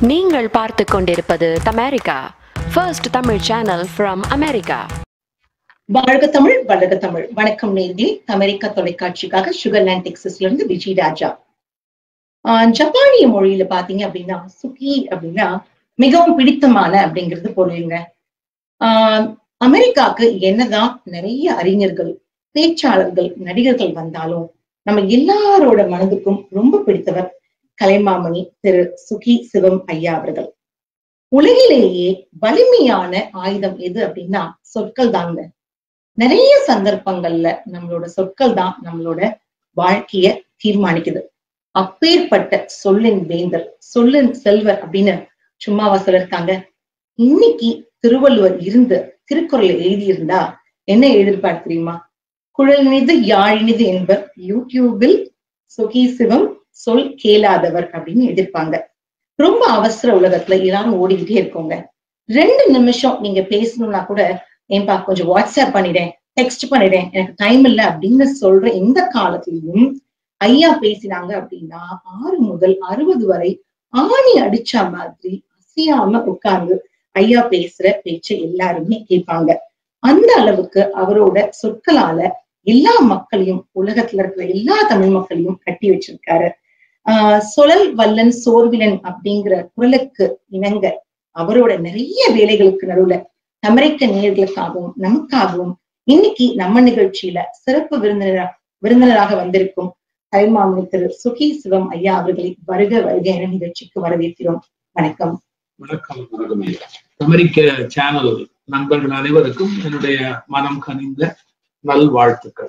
நீங்கள் பார்த்து கொண்டிருப்பது Tamerica first Tamil channel from America வாழ்க தமிழ் வளர்க தமிழ் வணக்கம் நேர்களே அமெரிக்கா தொலைக்காட்சிக்காக சுகர்லேண்ட் டெக்ஸஸ்ல இருந்து விஜய் ராஜா ஆஹ் ஜப்பானிய மொழியில பாத்தீங்க அப்படின்னா சுகி அப்படின்னா மிகவும் பிடித்தமான அப்படிங்கிறது பொருளுங்க ஆஹ் அமெரிக்காக்கு என்னதான் நிறைய அறிஞர்கள் பேச்சாளர்கள் நடிகர்கள் வந்தாலும் நம்ம எல்லாரோட மனதுக்கும் ரொம்ப பிடித்தவர் கலைமாமணி திரு சுகி சிவம் ஐயா அவர்கள் உலகிலேயே வலிமையான ஆயுதம் எது அப்படின்னா சொற்கள் தாங்க நிறைய சந்தர்ப்பங்கள்ல நம்மளோட சொற்கள் தான் நம்மளோட வாழ்க்கைய தீர்மானிக்குது அப்பேற்பட்ட சொல்லின் வேந்தர் சொல்லின் செல்வர் அப்படின்னு சும்மாவா சொல்லிருக்காங்க இன்னைக்கு திருவள்ளுவர் இருந்து திருக்குறளை எழுதியிருந்தா என்ன எழுதியிருப்பார் தெரியுமா குழல்நிது யாழினிது என்பர் யூடியூபில் சுகி சிவம் சொல் கேளாதவர் அப்படின்னு எழுதியிருப்பாங்க ரொம்ப அவசர உலகத்துல எல்லாரும் ஓடிக்கிட்டே இருக்கோங்க ரெண்டு நிமிஷம் நீங்க பேசணும்னா கூட ஏன்பா கொஞ்சம் வாட்ஸ்அப் பண்ணிடேன் டெக்ஸ்ட் பண்ணிடேன் எனக்கு டைம் இல்லை அப்படின்னு சொல்ற இந்த காலத்திலையும் ஐயா பேசினாங்க அப்படின்னா ஆறு முதல் அறுபது வரை ஆணி அடிச்ச மாதிரி அசையாம உட்கார்ந்து ஐயா பேசுற பேச்சை எல்லாருமே கேட்பாங்க அந்த அளவுக்கு அவரோட சொற்களால எல்லா மக்களையும் உலகத்துல இருக்கிற எல்லா தமிழ் மக்களையும் கட்டி வச்சிருக்காரு ஆஹ் சொலல் வல்லன் சோர்விலன் அப்படிங்கிற குரலுக்கு இணங்க அவரோட நிறைய வேலைகளுக்கு நடுவுல அமெரிக்க நேர்களுக்காகவும் நமக்காகவும் இன்னைக்கு நம்ம நிகழ்ச்சியில சிறப்பு விருந்தினரா விருந்தினராக வந்திருக்கும் கலைமாமணி திரு சுகி சிவம் ஐயா அவர்களை வருக வருக என நிகழ்ச்சிக்கு வரவேற்கிறோம் வணக்கம் வணக்கம் வணக்கம் ஐயா. அமெரிக்க சேனல் நண்பர்கள் அனைவருக்கும் என்னுடைய மனம் கனிந்த நல்வாழ்த்துக்கள்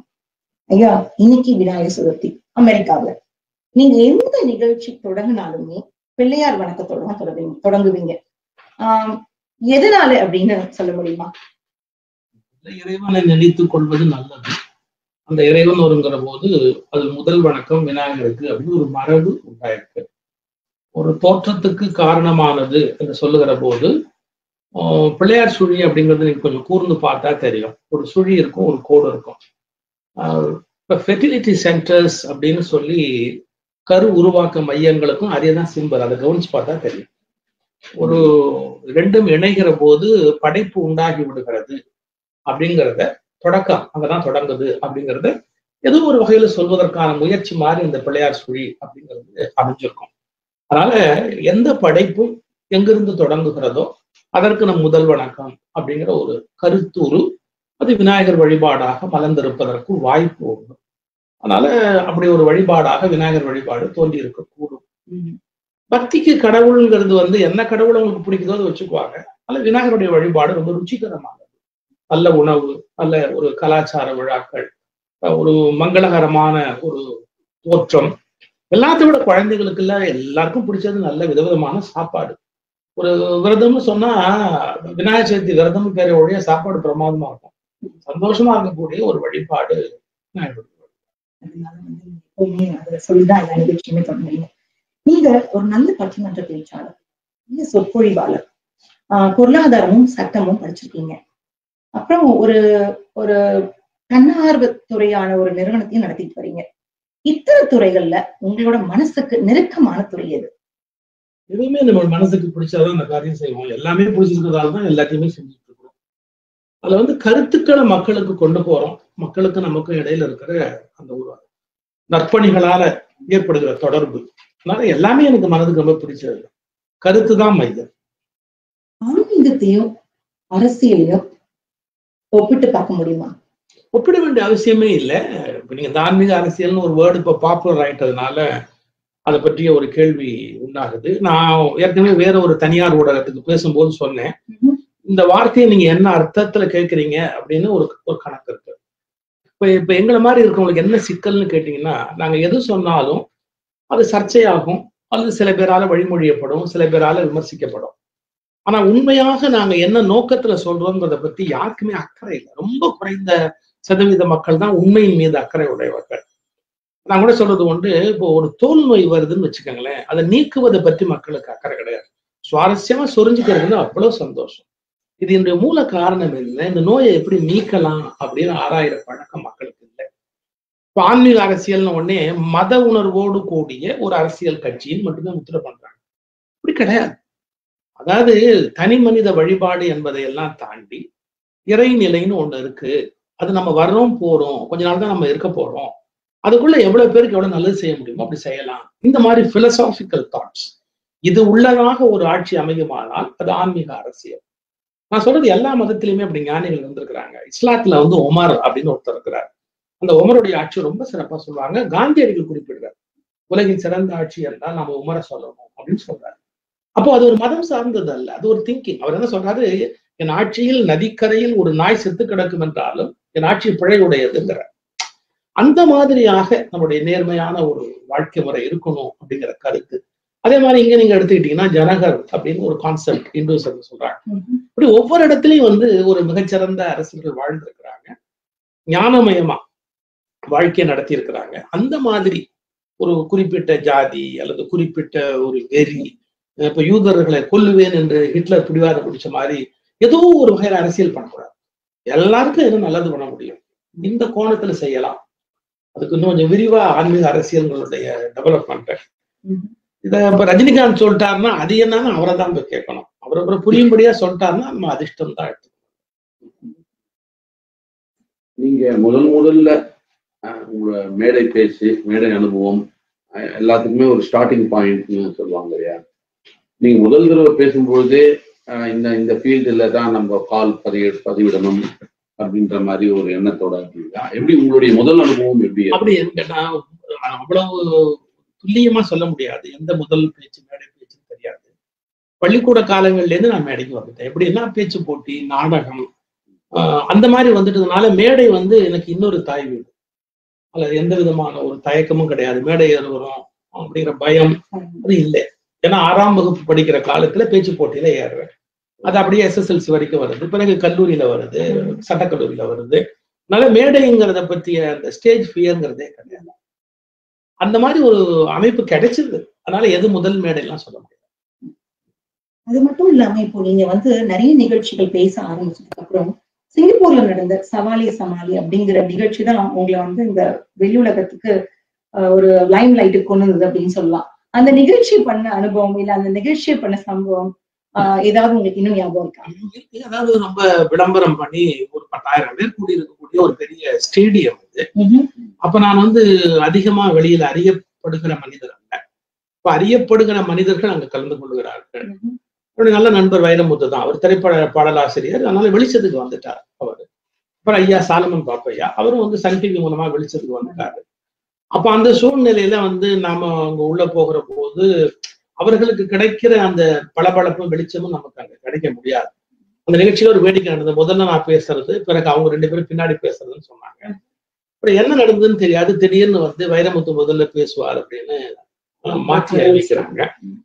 ஐயா இன்னைக்கு விநாயகர் சதுர்த்தி அமெரிக்காவுல நீங்க எந்த நிகழ்ச்சி தொடங்கினாலுமே பிள்ளையார் வணக்கத்தோட தான் தொடங்குவீங்க தொடங்குவீங்க ஆஹ் எதனால அப்படின்னு சொல்ல முடியுமா இந்த இறைவனை நினைத்துக் கொள்வது நல்லது அந்த இறைவன் ஒருங்கிற போது அது முதல் வணக்கம் விநாயகருக்கு அப்படின்னு ஒரு மரபு உண்டாயிருக்கு ஒரு தோற்றத்துக்கு காரணமானது என்று சொல்லுகிற போது ஆஹ் பிள்ளையார் சுழி அப்படிங்கிறது நீங்க கொஞ்சம் கூர்ந்து பார்த்தா தெரியும் ஒரு சுழி இருக்கும் ஒரு கோடு இருக்கும் ஆஹ் இப்ப ஃபெர்டிலிட்டி சென்டர்ஸ் அப்படின்னு சொல்லி கரு உருவாக்க மையங்களுக்கும் அதே தான் சிம்பல் அதை கவனிச்சு பார்த்தா தெரியும் ஒரு ரெண்டும் இணைகிற போது படைப்பு உண்டாகி விடுகிறது அப்படிங்கிறத தொடக்கம் அங்கதான் தொடங்குது அப்படிங்கிறத ஏதோ ஒரு வகையில சொல்வதற்கான முயற்சி மாதிரி இந்த பிள்ளையார் சுழி அப்படிங்கிறது அமைஞ்சிருக்கும் அதனால எந்த படைப்பும் எங்கிருந்து தொடங்குகிறதோ அதற்கு நம் முதல் வணக்கம் அப்படிங்கிற ஒரு கருத்தூறு அது விநாயகர் வழிபாடாக மலர்ந்திருப்பதற்கு வாய்ப்பு உண்டு அதனால அப்படி ஒரு வழிபாடாக விநாயகர் வழிபாடு தோன்றி இருக்கக்கூடும் பக்திக்கு கடவுள்ங்கிறது வந்து என்ன கடவுள் உங்களுக்கு பிடிக்குதோ அதை வச்சுக்குவாங்க அல்ல விநாயகருடைய வழிபாடு ரொம்ப ருச்சிகரமானது நல்ல உணவு நல்ல ஒரு கலாச்சார விழாக்கள் ஒரு மங்களகரமான ஒரு தோற்றம் எல்லாத்தை விட குழந்தைகளுக்கு எல்லாம் எல்லாருக்கும் பிடிச்சது நல்ல விதவிதமான சாப்பாடு ஒரு விரதம்னு சொன்னா விநாயகர் சதுர்த்தி விரதம் பேர ஒழிய சாப்பாடு பிரமாதமா இருக்கும் சந்தோஷமா இருக்கக்கூடிய ஒரு வழிபாடு விநாயகர் வழிபாடு. அதனால வந்து நீங்க எப்பவுமே அதை சொல்லிதான் எல்லா நிகழ்ச்சியுமே தொடங்குறீங்க நீங்க ஒரு நல்ல பட்டிமன்ற பேச்சாளர் நீங்க சொற்பொழிவாளர் ஆஹ் பொருளாதாரமும் சட்டமும் படிச்சிருக்கீங்க அப்புறம் ஒரு ஒரு தன்னார்வ துறையான ஒரு நிறுவனத்தையும் நடத்திட்டு வரீங்க இத்தனை துறைகள்ல உங்களோட மனசுக்கு நெருக்கமான துறை எது எதுவுமே நம்ம மனசுக்கு பிடிச்சாதான் அந்த காரியம் செய்வோம் எல்லாமே பிடிச்சிருக்கிறதால தான் எல்லாத்தையுமே செஞ்சுட்டு இருக்கிறோம் அதுல வந்து கருத்துக்களை மக்களுக்கு கொண்டு போறோம் மக்களுக்கு நமக்கும் இடையில இருக்கிற அந்த ஒரு நற்பணிகளால ஏற்படுகிற தொடர்பு அதனால எல்லாமே எனக்கு மனதுக்கு ரொம்ப பிடிச்சது கருத்து தான் மையம் ஆன்மீகத்தையும் அரசியலையும் ஒப்பிட்டு பார்க்க முடியுமா ஒப்பிட வேண்டிய அவசியமே இல்லை இப்ப நீங்க தார்மீக அரசியல்னு ஒரு வேர்டு இப்ப பாப்புலர் ஆயிட்டதுனால அதை பற்றிய ஒரு கேள்வி உண்டாகுது நான் ஏற்கனவே வேற ஒரு தனியார் ஊடகத்துக்கு பேசும்போது சொன்னேன் ம்ஹும். இந்த வார்த்தையை நீங்க என்ன அர்த்தத்துல கேட்கறீங்க அப்படின்னு ஒரு ஒரு கணக்கு இருக்கு இப்ப இப்ப எங்களை மாதிரி இருக்கவங்களுக்கு என்ன சிக்கல்னு கேட்டீங்கன்னா நாங்க எது சொன்னாலும் அது சர்ச்சையாகும் அல்லது சில பேரால வழிமொழியப்படும் சில பேரால விமர்சிக்கப்படும் ஆனா உண்மையாக நாங்க என்ன நோக்கத்துல சொல்றோங்கிறத பத்தி யாருக்குமே அக்கறை இல்லை ரொம்ப குறைந்த சதவீத மக்கள் தான் உண்மையின் மீது அக்கறை உடையவர்கள் நான் கூட சொல்றது உண்டு இப்போ ஒரு தோல் நோய் வருதுன்னு வச்சுக்கோங்களேன் அதை நீக்குவதை பற்றி மக்களுக்கு அக்கறை கிடையாது சுவாரஸ்யமா சொரிஞ்சுக்கிறதுன்னு அவ்வளவு சந்தோஷம் இது என்னுடைய மூல காரணம் என்ன இந்த நோயை எப்படி நீக்கலாம் அப்படின்னு ஆராயிற பழக்கம் மக்களுக்கு இல்லை இப்போ ஆன்மீக அரசியல்னு உடனே மத உணர்வோடு கூடிய ஒரு அரசியல் கட்சின்னு மட்டுமே முத்திர பண்றாங்க இப்படி கிடையாது அதாவது தனி மனித வழிபாடு என்பதை எல்லாம் தாண்டி இறைநிலைன்னு ஒண்ணு இருக்கு அது நம்ம வர்றோம் போறோம் கொஞ்ச நாள் தான் நம்ம இருக்க போறோம் அதுக்குள்ள எவ்வளவு பேருக்கு எவ்வளவு நல்லது செய்ய முடியுமோ அப்படி செய்யலாம் இந்த மாதிரி பிலசாபிக்கல் தாட்ஸ் இது உள்ளதாக ஒரு ஆட்சி அமையுமானால் அது ஆன்மீக அரசியல் நான் சொல்றது எல்லா மதத்திலுமே அப்படி ஞானிகள் இருந்திருக்கிறாங்க இஸ்லாத்துல வந்து உமர் அப்படின்னு ஒருத்தர் இருக்கிறார் அந்த உமருடைய ஆட்சி ரொம்ப சிறப்பா சொல்லுவாங்க காந்தியடிகள் குறிப்பிடுறார் உலகின் சிறந்த ஆட்சி என்றால் நாம உமரை சொல்லணும் அப்படின்னு சொல்றாரு அப்போ அது ஒரு மதம் சார்ந்தது அல்ல அது ஒரு திங்கிங் அவர் என்ன சொல்றாரு என் ஆட்சியில் நதிக்கரையில் ஒரு நாய் செத்து கிடக்கும் என்றாலும் என் ஆட்சி பிழையுடையதுங்கிற அந்த மாதிரியாக நம்முடைய நேர்மையான ஒரு வாழ்க்கை முறை இருக்கணும் அப்படிங்கிற கருத்து அதே மாதிரி இங்க நீங்க எடுத்துக்கிட்டீங்கன்னா ஜனகர் அப்படின்னு ஒரு கான்செப்ட் இந்துசம் சொல்றாங்க இப்படி ஒவ்வொரு இடத்துலயும் வந்து ஒரு மிகச்சிறந்த அரசர்கள் வாழ்ந்திருக்கிறாங்க ஞானமயமா வாழ்க்கையை நடத்தி இருக்கிறாங்க அந்த மாதிரி ஒரு குறிப்பிட்ட ஜாதி அல்லது குறிப்பிட்ட ஒரு வெறி இப்ப யூதர்களை கொல்லுவேன் என்று ஹிட்லர் பிடிவாதம் பிடிச்ச மாதிரி ஏதோ ஒரு வகையில அரசியல் பண்ணக்கூடாது எல்லாருக்கும் எதுவும் நல்லது பண்ண முடியும் இந்த கோணத்துல செய்யலாம் அதுக்கு இன்னும் கொஞ்சம் விரிவா ஆன்மீக அரசியல்களுடைய டெவலப்மெண்ட் இத இப்ப ரஜினிகாந்த் சொல்லிட்டாருன்னா அது என்னன்னு அவரை தான் போய் கேட்கணும் அவர் அப்புறம் புரியும்படியா சொல்லிட்டாருன்னா நம்ம அதிர்ஷ்டம் தான் எடுத்துக்கணும் நீங்க முதல் முதல்ல அஹ், உங்களோட மேடை பேச்சு மேடை அனுபவம் அஹ், எல்லாத்துக்குமே ஒரு ஸ்டார்டிங் பாயிண்ட்னு சொல்லுவாங்க இல்லையா நீங்க முதல் தடவை பேசும்பொழுதே அஹ், இந்த இந்த ஃபீல்டுல தான் நம்ம கால் பதிவு பதிவிடணும் அப்படின்ற மாதிரி ஒரு எண்ணத்தோட இருக்கீங்களா எப்படி உங்களுடைய முதல் அனுபவம் எப்படி இருக்கு? அப்படி கேட்டா அவ்வளவு துல்லியமா சொல்ல முடியாது எந்த முதல் பேச்சு மேடை பேச்சுன்னு தெரியாது பள்ளிக்கூட காலங்கள்ல இருந்து நான் மேடைக்கு வந்துட்டேன் எப்படின்னா பேச்சு போட்டி நாடகம் ஆஹ் அந்த மாதிரி வந்துட்டதுனால மேடை வந்து எனக்கு இன்னொரு தாய் வீடு அதுல எந்த விதமான ஒரு தயக்கமும் கிடையாது மேடை ஏறுகிறோம் அப்படிங்கிற பயம் அது இல்லை ஏன்னா ஆறாம் வகுப்பு படிக்கிற காலத்துல பேச்சு போட்டியில ஏறுறேன் அது அப்படியே எஸ்எஸ்எல்சி வரைக்கும் வருது பிறகு கல்லூரியில வருது சட்டக்கல்லூரியில வருது அதனால மேடைங்கிறத பத்திய அந்த ஸ்டேஜ் ஃபியர்ங்கிறதே கிடையாது அந்த மாதிரி ஒரு அமைப்பு கிடைச்சது அதனால எது முதல் மேடைலாம் சொல்ல முடியாது அது மட்டும் இல்லாம இப்போ நீங்க வந்து நிறைய நிகழ்ச்சிகள் பேச ஆரம்பிச்சதுக்கு அப்புறம் சிங்கப்பூர்ல நடந்த சவாலி சமாளி அப்படிங்கிற நிகழ்ச்சி தான் உங்களை வந்து இந்த வெளி உலகத்துக்கு அஹ், ஒரு லைம் லைட்டுக்கு கொண்டு வந்தது அப்படின்னு சொல்லலாம் அந்த நிகழ்ச்சி பண்ண அனுபவம் இல்ல அந்த நிகழ்ச்சியை பண்ண சம்பவம் ஆஹ், ஏதாவது உங்களுக்கு இன்னும் ஞாபகம் இருக்கா இருக்கு. அதாவது ரொம்ப விளம்பரம் பண்ணி ஒரு பத்தாயிரம் பேர் கூடி இருக்கக்கூடிய ஒரு பெரிய ஸ்டேடியம் இது அப்ப நான் வந்து அதிகமா வெளியில அறியப்படுகிற மனிதர் அல்ல இப்ப அறியப்படுகிற மனிதர்கள் அங்க கலந்து கொள்கிறார்கள் என்னுடைய நல்ல நண்பர் வைரமுத்து தான் அவர் திரைப்பட பாடலாசிரியர் அதனால வெளிச்சத்துக்கு வந்துட்டார் அவர் அப்புறம் ஐயா சாலமன் பாப்பையா அவரும் வந்து சன் டிவி மூலமா வெளிச்சத்துக்கு வந்துட்டாரு அப்ப அந்த சூழ்நிலையில வந்து நாம அங்க உள்ள போகிற போது அவர்களுக்கு கிடைக்கிற அந்த பளபளப்பும் வெளிச்சமும் நமக்கு அங்க கிடைக்க முடியாது அந்த நிகழ்ச்சியில ஒரு வேடிக்கை நடந்தது முதல்ல நான் பேசுறது பிறகு அவங்க ரெண்டு பேரும் பின்னாடி பேசுறதுன்னு சொன்னாங்க அப்புறம் என்ன நடந்ததுன்னு தெரியாது திடீர்னு வந்து வைரமுத்து முதல்ல பேசுவார் அப்படின்னு அஹ், மாற்றி அறிவிக்கிறாங்க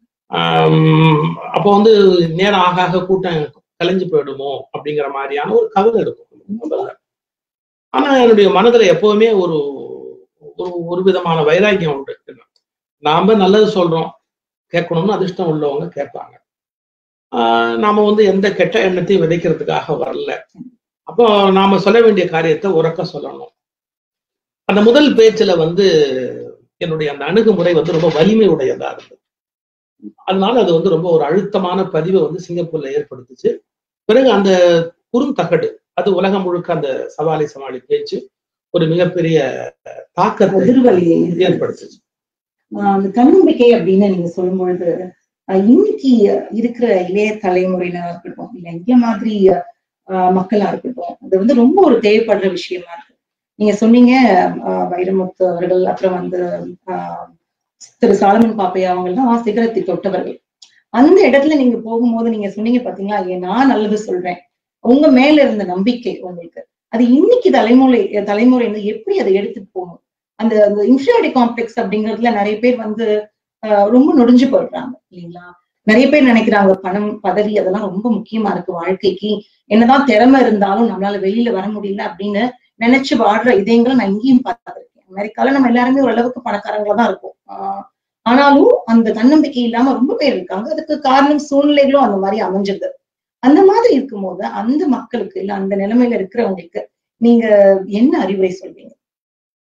ஆம், அப்போ வந்து நேரம் ஆக ஆக கூட்டம் கலைஞ்சு போயிடுமோ அப்படிங்கிற மாதிரியான ஒரு கவலை இருக்கும் முதல்ல ஆனா என்னுடைய மனதுல எப்பவுமே ஒரு ஒரு ஒரு விதமான வைராக்கியம் உண்டு நாம நல்லது சொல்றோம் கேட்கணும்னு அதிர்ஷ்டம் உள்ளவங்க கேட்பாங்க ஆஹ் நாம வந்து எந்த கெட்ட எண்ணத்தையும் விதைக்கிறதுக்காக வரல அப்போ நாம சொல்ல வேண்டிய காரியத்தை உறக்க சொல்லணும் அந்த முதல் பேச்சுல வந்து என்னுடைய அந்த அணுகுமுறை வந்து ரொம்ப வலிமை உடையதா இருந்தது அதனால அது வந்து ரொம்ப ஒரு அழுத்தமான பதிவை வந்து சிங்கப்பூர்ல ஏற்படுத்துச்சு பிறகு அந்த குறுந்தகடு அது உலகம் முழுக்க அந்த சவாலை சமாளி பேச்சு ஒரு மிகப்பெரிய தாக்கத்தை அதிர்வலியை ஏற்படுத்துச்சு ஆஹ் அந்த தன்னம்பிக்கை அப்படின்னு நீங்க சொல்லும் பொழுது ஆஹ் இன்னைக்கு இருக்கிற இளைய தலைமுறையினரா இருக்கட்டும் இல்ல இந்த மாதிரி ஆஹ் மக்களா இருக்கட்டும் அது வந்து ரொம்ப ஒரு தேவைப்படுற விஷயமா இருக்கு நீங்க சொன்னீங்க ஆஹ் வைரமுத்து அவர்கள் அப்புறம் வந்து ஆஹ் திரு சாலமன் பாப்பையா அவங்க எல்லாம் சிகரத்தை தொட்டவர்கள் அந்த இடத்துல நீங்க போகும்போது நீங்க சொன்னீங்க பாத்தீங்களா ஏன் நான் நல்லது சொல்றேன் உங்க மேல இருந்த நம்பிக்கை உங்களுக்கு அது இன்னைக்கு தலைமுறை தலைமுறை வந்து எப்படி அதை எடுத்துட்டு போகணும் அந்த அந்த இன்ஃபீரியாரிட்டி காம்ப்ளெக்ஸ் அப்படிங்கிறதுல நிறைய பேர் வந்து ஆஹ் ரொம்ப நொடிஞ்சு போயிடுறாங்க இல்லைங்களா நிறைய பேர் நினைக்கிறாங்க பணம் பதவி அதெல்லாம் ரொம்ப முக்கியமா இருக்கு வாழ்க்கைக்கு என்னதான் திறமை இருந்தாலும் நம்மளால வெளியில வர முடியல அப்படின்னு நினைச்சு வாடுற இதயங்களை நான் இங்கேயும் பார்த்திருக்கேன் அமெரிக்கால நம்ம எல்லாருமே ஓரளவுக்கு பணக்காரங்களா தான் இருக்கும் ஆஹ் ஆனாலும் அந்த தன்னம்பிக்கை இல்லாம ரொம்ப பேர் இருக்காங்க அதுக்கு காரணம் சூழ்நிலைகளும் அந்த மாதிரி அமைஞ்சிருது அந்த மாதிரி இருக்கும்போது அந்த மக்களுக்கு இல்ல அந்த நிலைமையில இருக்கிறவங்களுக்கு நீங்க என்ன அறிவுரை சொல்வீங்க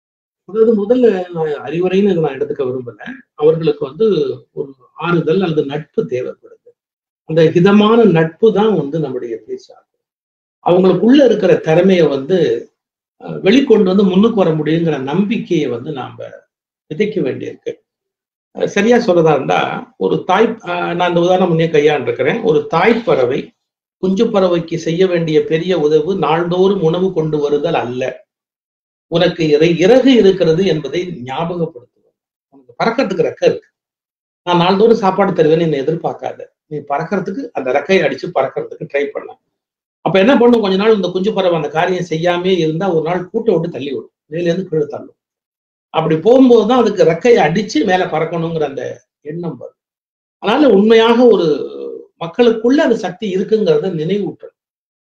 அதாவது முதல்ல நான் அறிவுரைன்னு இதை நான் எடுத்துக்க விரும்பல அவர்களுக்கு வந்து ஒரு ஆறுதல் அல்லது நட்பு தேவைப்படுது அந்த ஹிதமான நட்பு தான் வந்து நம்முடைய பேச்சாகும் அவங்களுக்குள்ள இருக்கிற திறமையை வந்து அஹ், வெளிக்கொண்டு வந்து முன்னுக்கு வர முடியுங்கிற நம்பிக்கையை வந்து நாம விதைக்க வேண்டியிருக்கு அஹ், சரியா சொல்றதா இருந்தா ஒரு தாய் அஹ், நான் இந்த உதாரணம் முன்னே கையாண்டிருக்கிறேன் ஒரு தாய் பறவை குஞ்சு பறவைக்கு செய்ய வேண்டிய பெரிய உதவு நாள்தோறும் உணவு கொண்டு வருதல் அல்ல உனக்கு இறை இறகு இருக்கிறது என்பதை ஞாபகப்படுத்துவது உனக்கு பறக்கிறதுக்கு ரெக்கை இருக்கு நான் நாள்தோறும் சாப்பாடு தருவேன்னு என்னை எதிர்பார்க்காத நீ பறக்கிறதுக்கு அந்த ரெக்கையை அடிச்சு பறக்கிறதுக்கு ட்ரை பண்ண அப்ப என்ன பண்ணும் கொஞ்ச நாள் இந்த குஞ்சு பறவை அந்த காரியம் செய்யாமே இருந்தா ஒரு நாள் கூட்டை விட்டு தள்ளி விடும் மேல இருந்து கீழே தள்ளும் அப்படி போகும்போது தான் அதுக்கு ரெக்கையை அடிச்சு மேல பறக்கணுங்கிற அந்த எண்ணம் வரும் அதனால உண்மையாக ஒரு மக்களுக்குள்ள அந்த சக்தி இருக்குங்கிறத நினைவூட்டணும்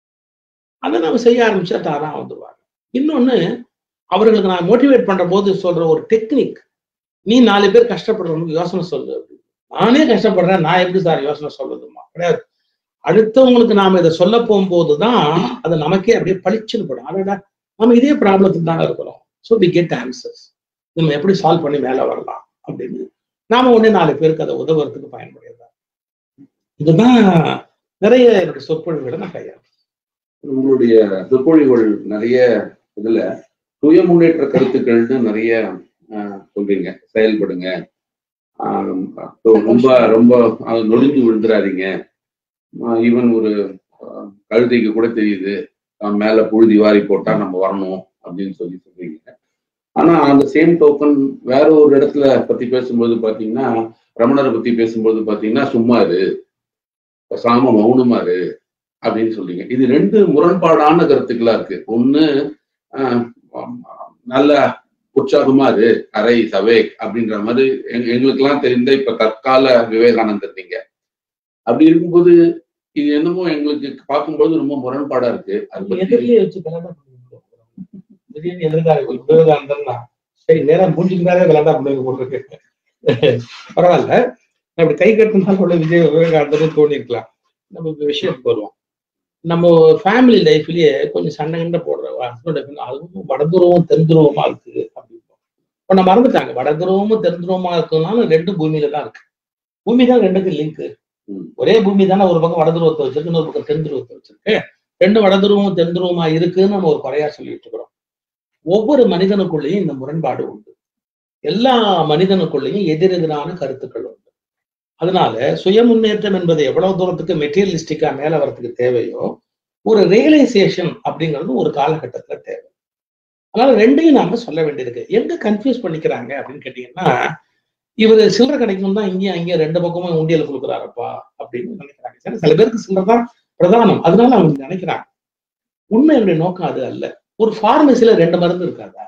அதை நம்ம செய்ய ஆரம்பிச்சா தாரா வந்துருவாங்க இன்னொன்னு அவர்களுக்கு நான் மோட்டிவேட் பண்ற போது சொல்ற ஒரு டெக்னிக் நீ நாலு பேர் கஷ்டப்படுறவங்களுக்கு யோசனை சொல்லு அப்படின்னு. நானே கஷ்டப்படுறேன் நான் எப்படி சார் யோசனை சொல்லுதுமா கிடையாது அடுத்தவங்களுக்கு நாம இதை சொல்ல போகும்போது தான் அது நமக்கே அப்படியே பளிச்சுன்னு படும் அதோட நம்ம இதே ப்ராப்ளத்துக்கு தானே இருக்கிறோம் ஸோ வி கெட் ஆன்சர்ஸ் நம்ம எப்படி சால்வ் பண்ணி மேலே வரலாம் அப்படின்னு நாம உடனே நாலு பேருக்கு அதை உதவுறதுக்கு பயன்படுதா இதுதான் நிறைய என்னுடைய சொற்பொழிவுகளை நான் கையாளேன் உங்களுடைய சொற்பொழிவுகள் நிறைய இதுல சுய முன்னேற்ற கருத்துக்கள்னு நிறைய ஆஹ், சொல்றீங்க செயல்படுங்க ஆஹ், so ரொம்ப ரொம்ப அது நொடிஞ்சு விழுந்துடாதீங்க ஈவன் ஒரு ஆஹ், கழுதைக்கு கூட தெரியுது ஆஹ், மேல புழுதி வாரி போட்டா நம்ம வரணும் அப்படின்னு சொல்லி சொல்றீங்க ஆனா அந்த சேம் டோக்கன் வேற ஒரு இடத்துல பத்தி பேசும்போது பாத்தீங்கன்னா ரமணரை பத்தி பேசும்போது பாத்தீங்கன்னா சும்மா இரு சாம மௌனமா இரு அப்படின்னு சொல்றீங்க இது ரெண்டு முரண்பாடான கருத்துக்களா இருக்கு ஒண்ணு ஆஹ், நல்ல உற்சாகமா இரு அரை சவேக் அப்படின்ற மாதிரி எங்க எங்களுக்கெல்லாம் தெரிந்த இப்ப தற்கால விவேகானந்தர் நீங்க அப்படி இருக்கும்போது இது என்னமோ எங்களுக்கு பார்க்கும்போது ரொம்ப முரண்பாடா இருக்கு அது பத்தி எதிரிலே வச்சு கலாட்டா பண்ணுவீங்க திடீர்னு எதிர்கால விவேகானந்தர்னா சரி நேரா மூஞ்சிக்குனாலே கலாட்டா பண்ணுவீங்க போட்டிருக்கு பரவாயில்ல நான் இப்படி கை கட்டினாலும் கூட விஜய் விவேகானந்தர் தோணி இருக்கலாம் நம்ம இப்ப விஷயத்துக்கு வருவோம் நம்ம ஃபேமிலி லைஃப்லயே கொஞ்சம் சண்டை கிண்டை போடுற ஹஸ்பண்ட் அதுவும் வடதுருவம் தென்துருவமா இருக்கு அப்படின்னு இப்ப நான் மறந்துட்டாங்க வடதுருவமும் தென்துருவமா இருக்குனாலும் ரெண்டு பூமியில தான் இருக்கு பூமி தான் ரெண்டுக்கு லிங்க் ம். ஒரே பூமி தானே ஒரு பக்கம் வடதுருவத்தை வச்சிருக்கு இன்னொரு பக்கம் தென்துருவத்தை வச்சிருக்கு ரெண்டு வடதுருவமும் தென்துருவமா இருக்குன்னு நம்ம ஒரு குறையா சொல்லிட்டு இருக்கிறோம் ஒவ்வொரு மனிதனுக்குள்ளேயும் இந்த முரண்பாடு உண்டு எல்லா மனிதனுக்குள்ளேயும் எதிரெதிரான கருத்துக்கள் உண்டு அதனால சுய முன்னேற்றம் என்பது எவ்வளவு தூரத்துக்கு மெட்டீரியலிஸ்டிக்கா மேல வரதுக்கு தேவையோ ஒரு ரியலைசேஷன் அப்படிங்கிறது ஒரு காலகட்டத்துல தேவை அதனால ரெண்டையும் நாம சொல்ல வேண்டியிருக்கு எங்க கன்ஃபியூஸ் பண்ணிக்கிறாங்க அப்படின்னு கேட்டீங்கன்னா இவர் சில்லறை கிடைக்கும் தான் இங்கேயும் அங்கேயும் ரெண்டு பக்கமும் உண்டியல் கொடுக்குறாரப்பா அப்படின்னு நினைக்கிறாங்க சரி, சில பேருக்கு சில்லறை தான் பிரதானம் அதனால அவங்க நினைக்கிறாங்க உண்மையுடைய நோக்கம் அது அல்ல ஒரு ஃபார்மசில ரெண்டு மருந்து இருக்காதா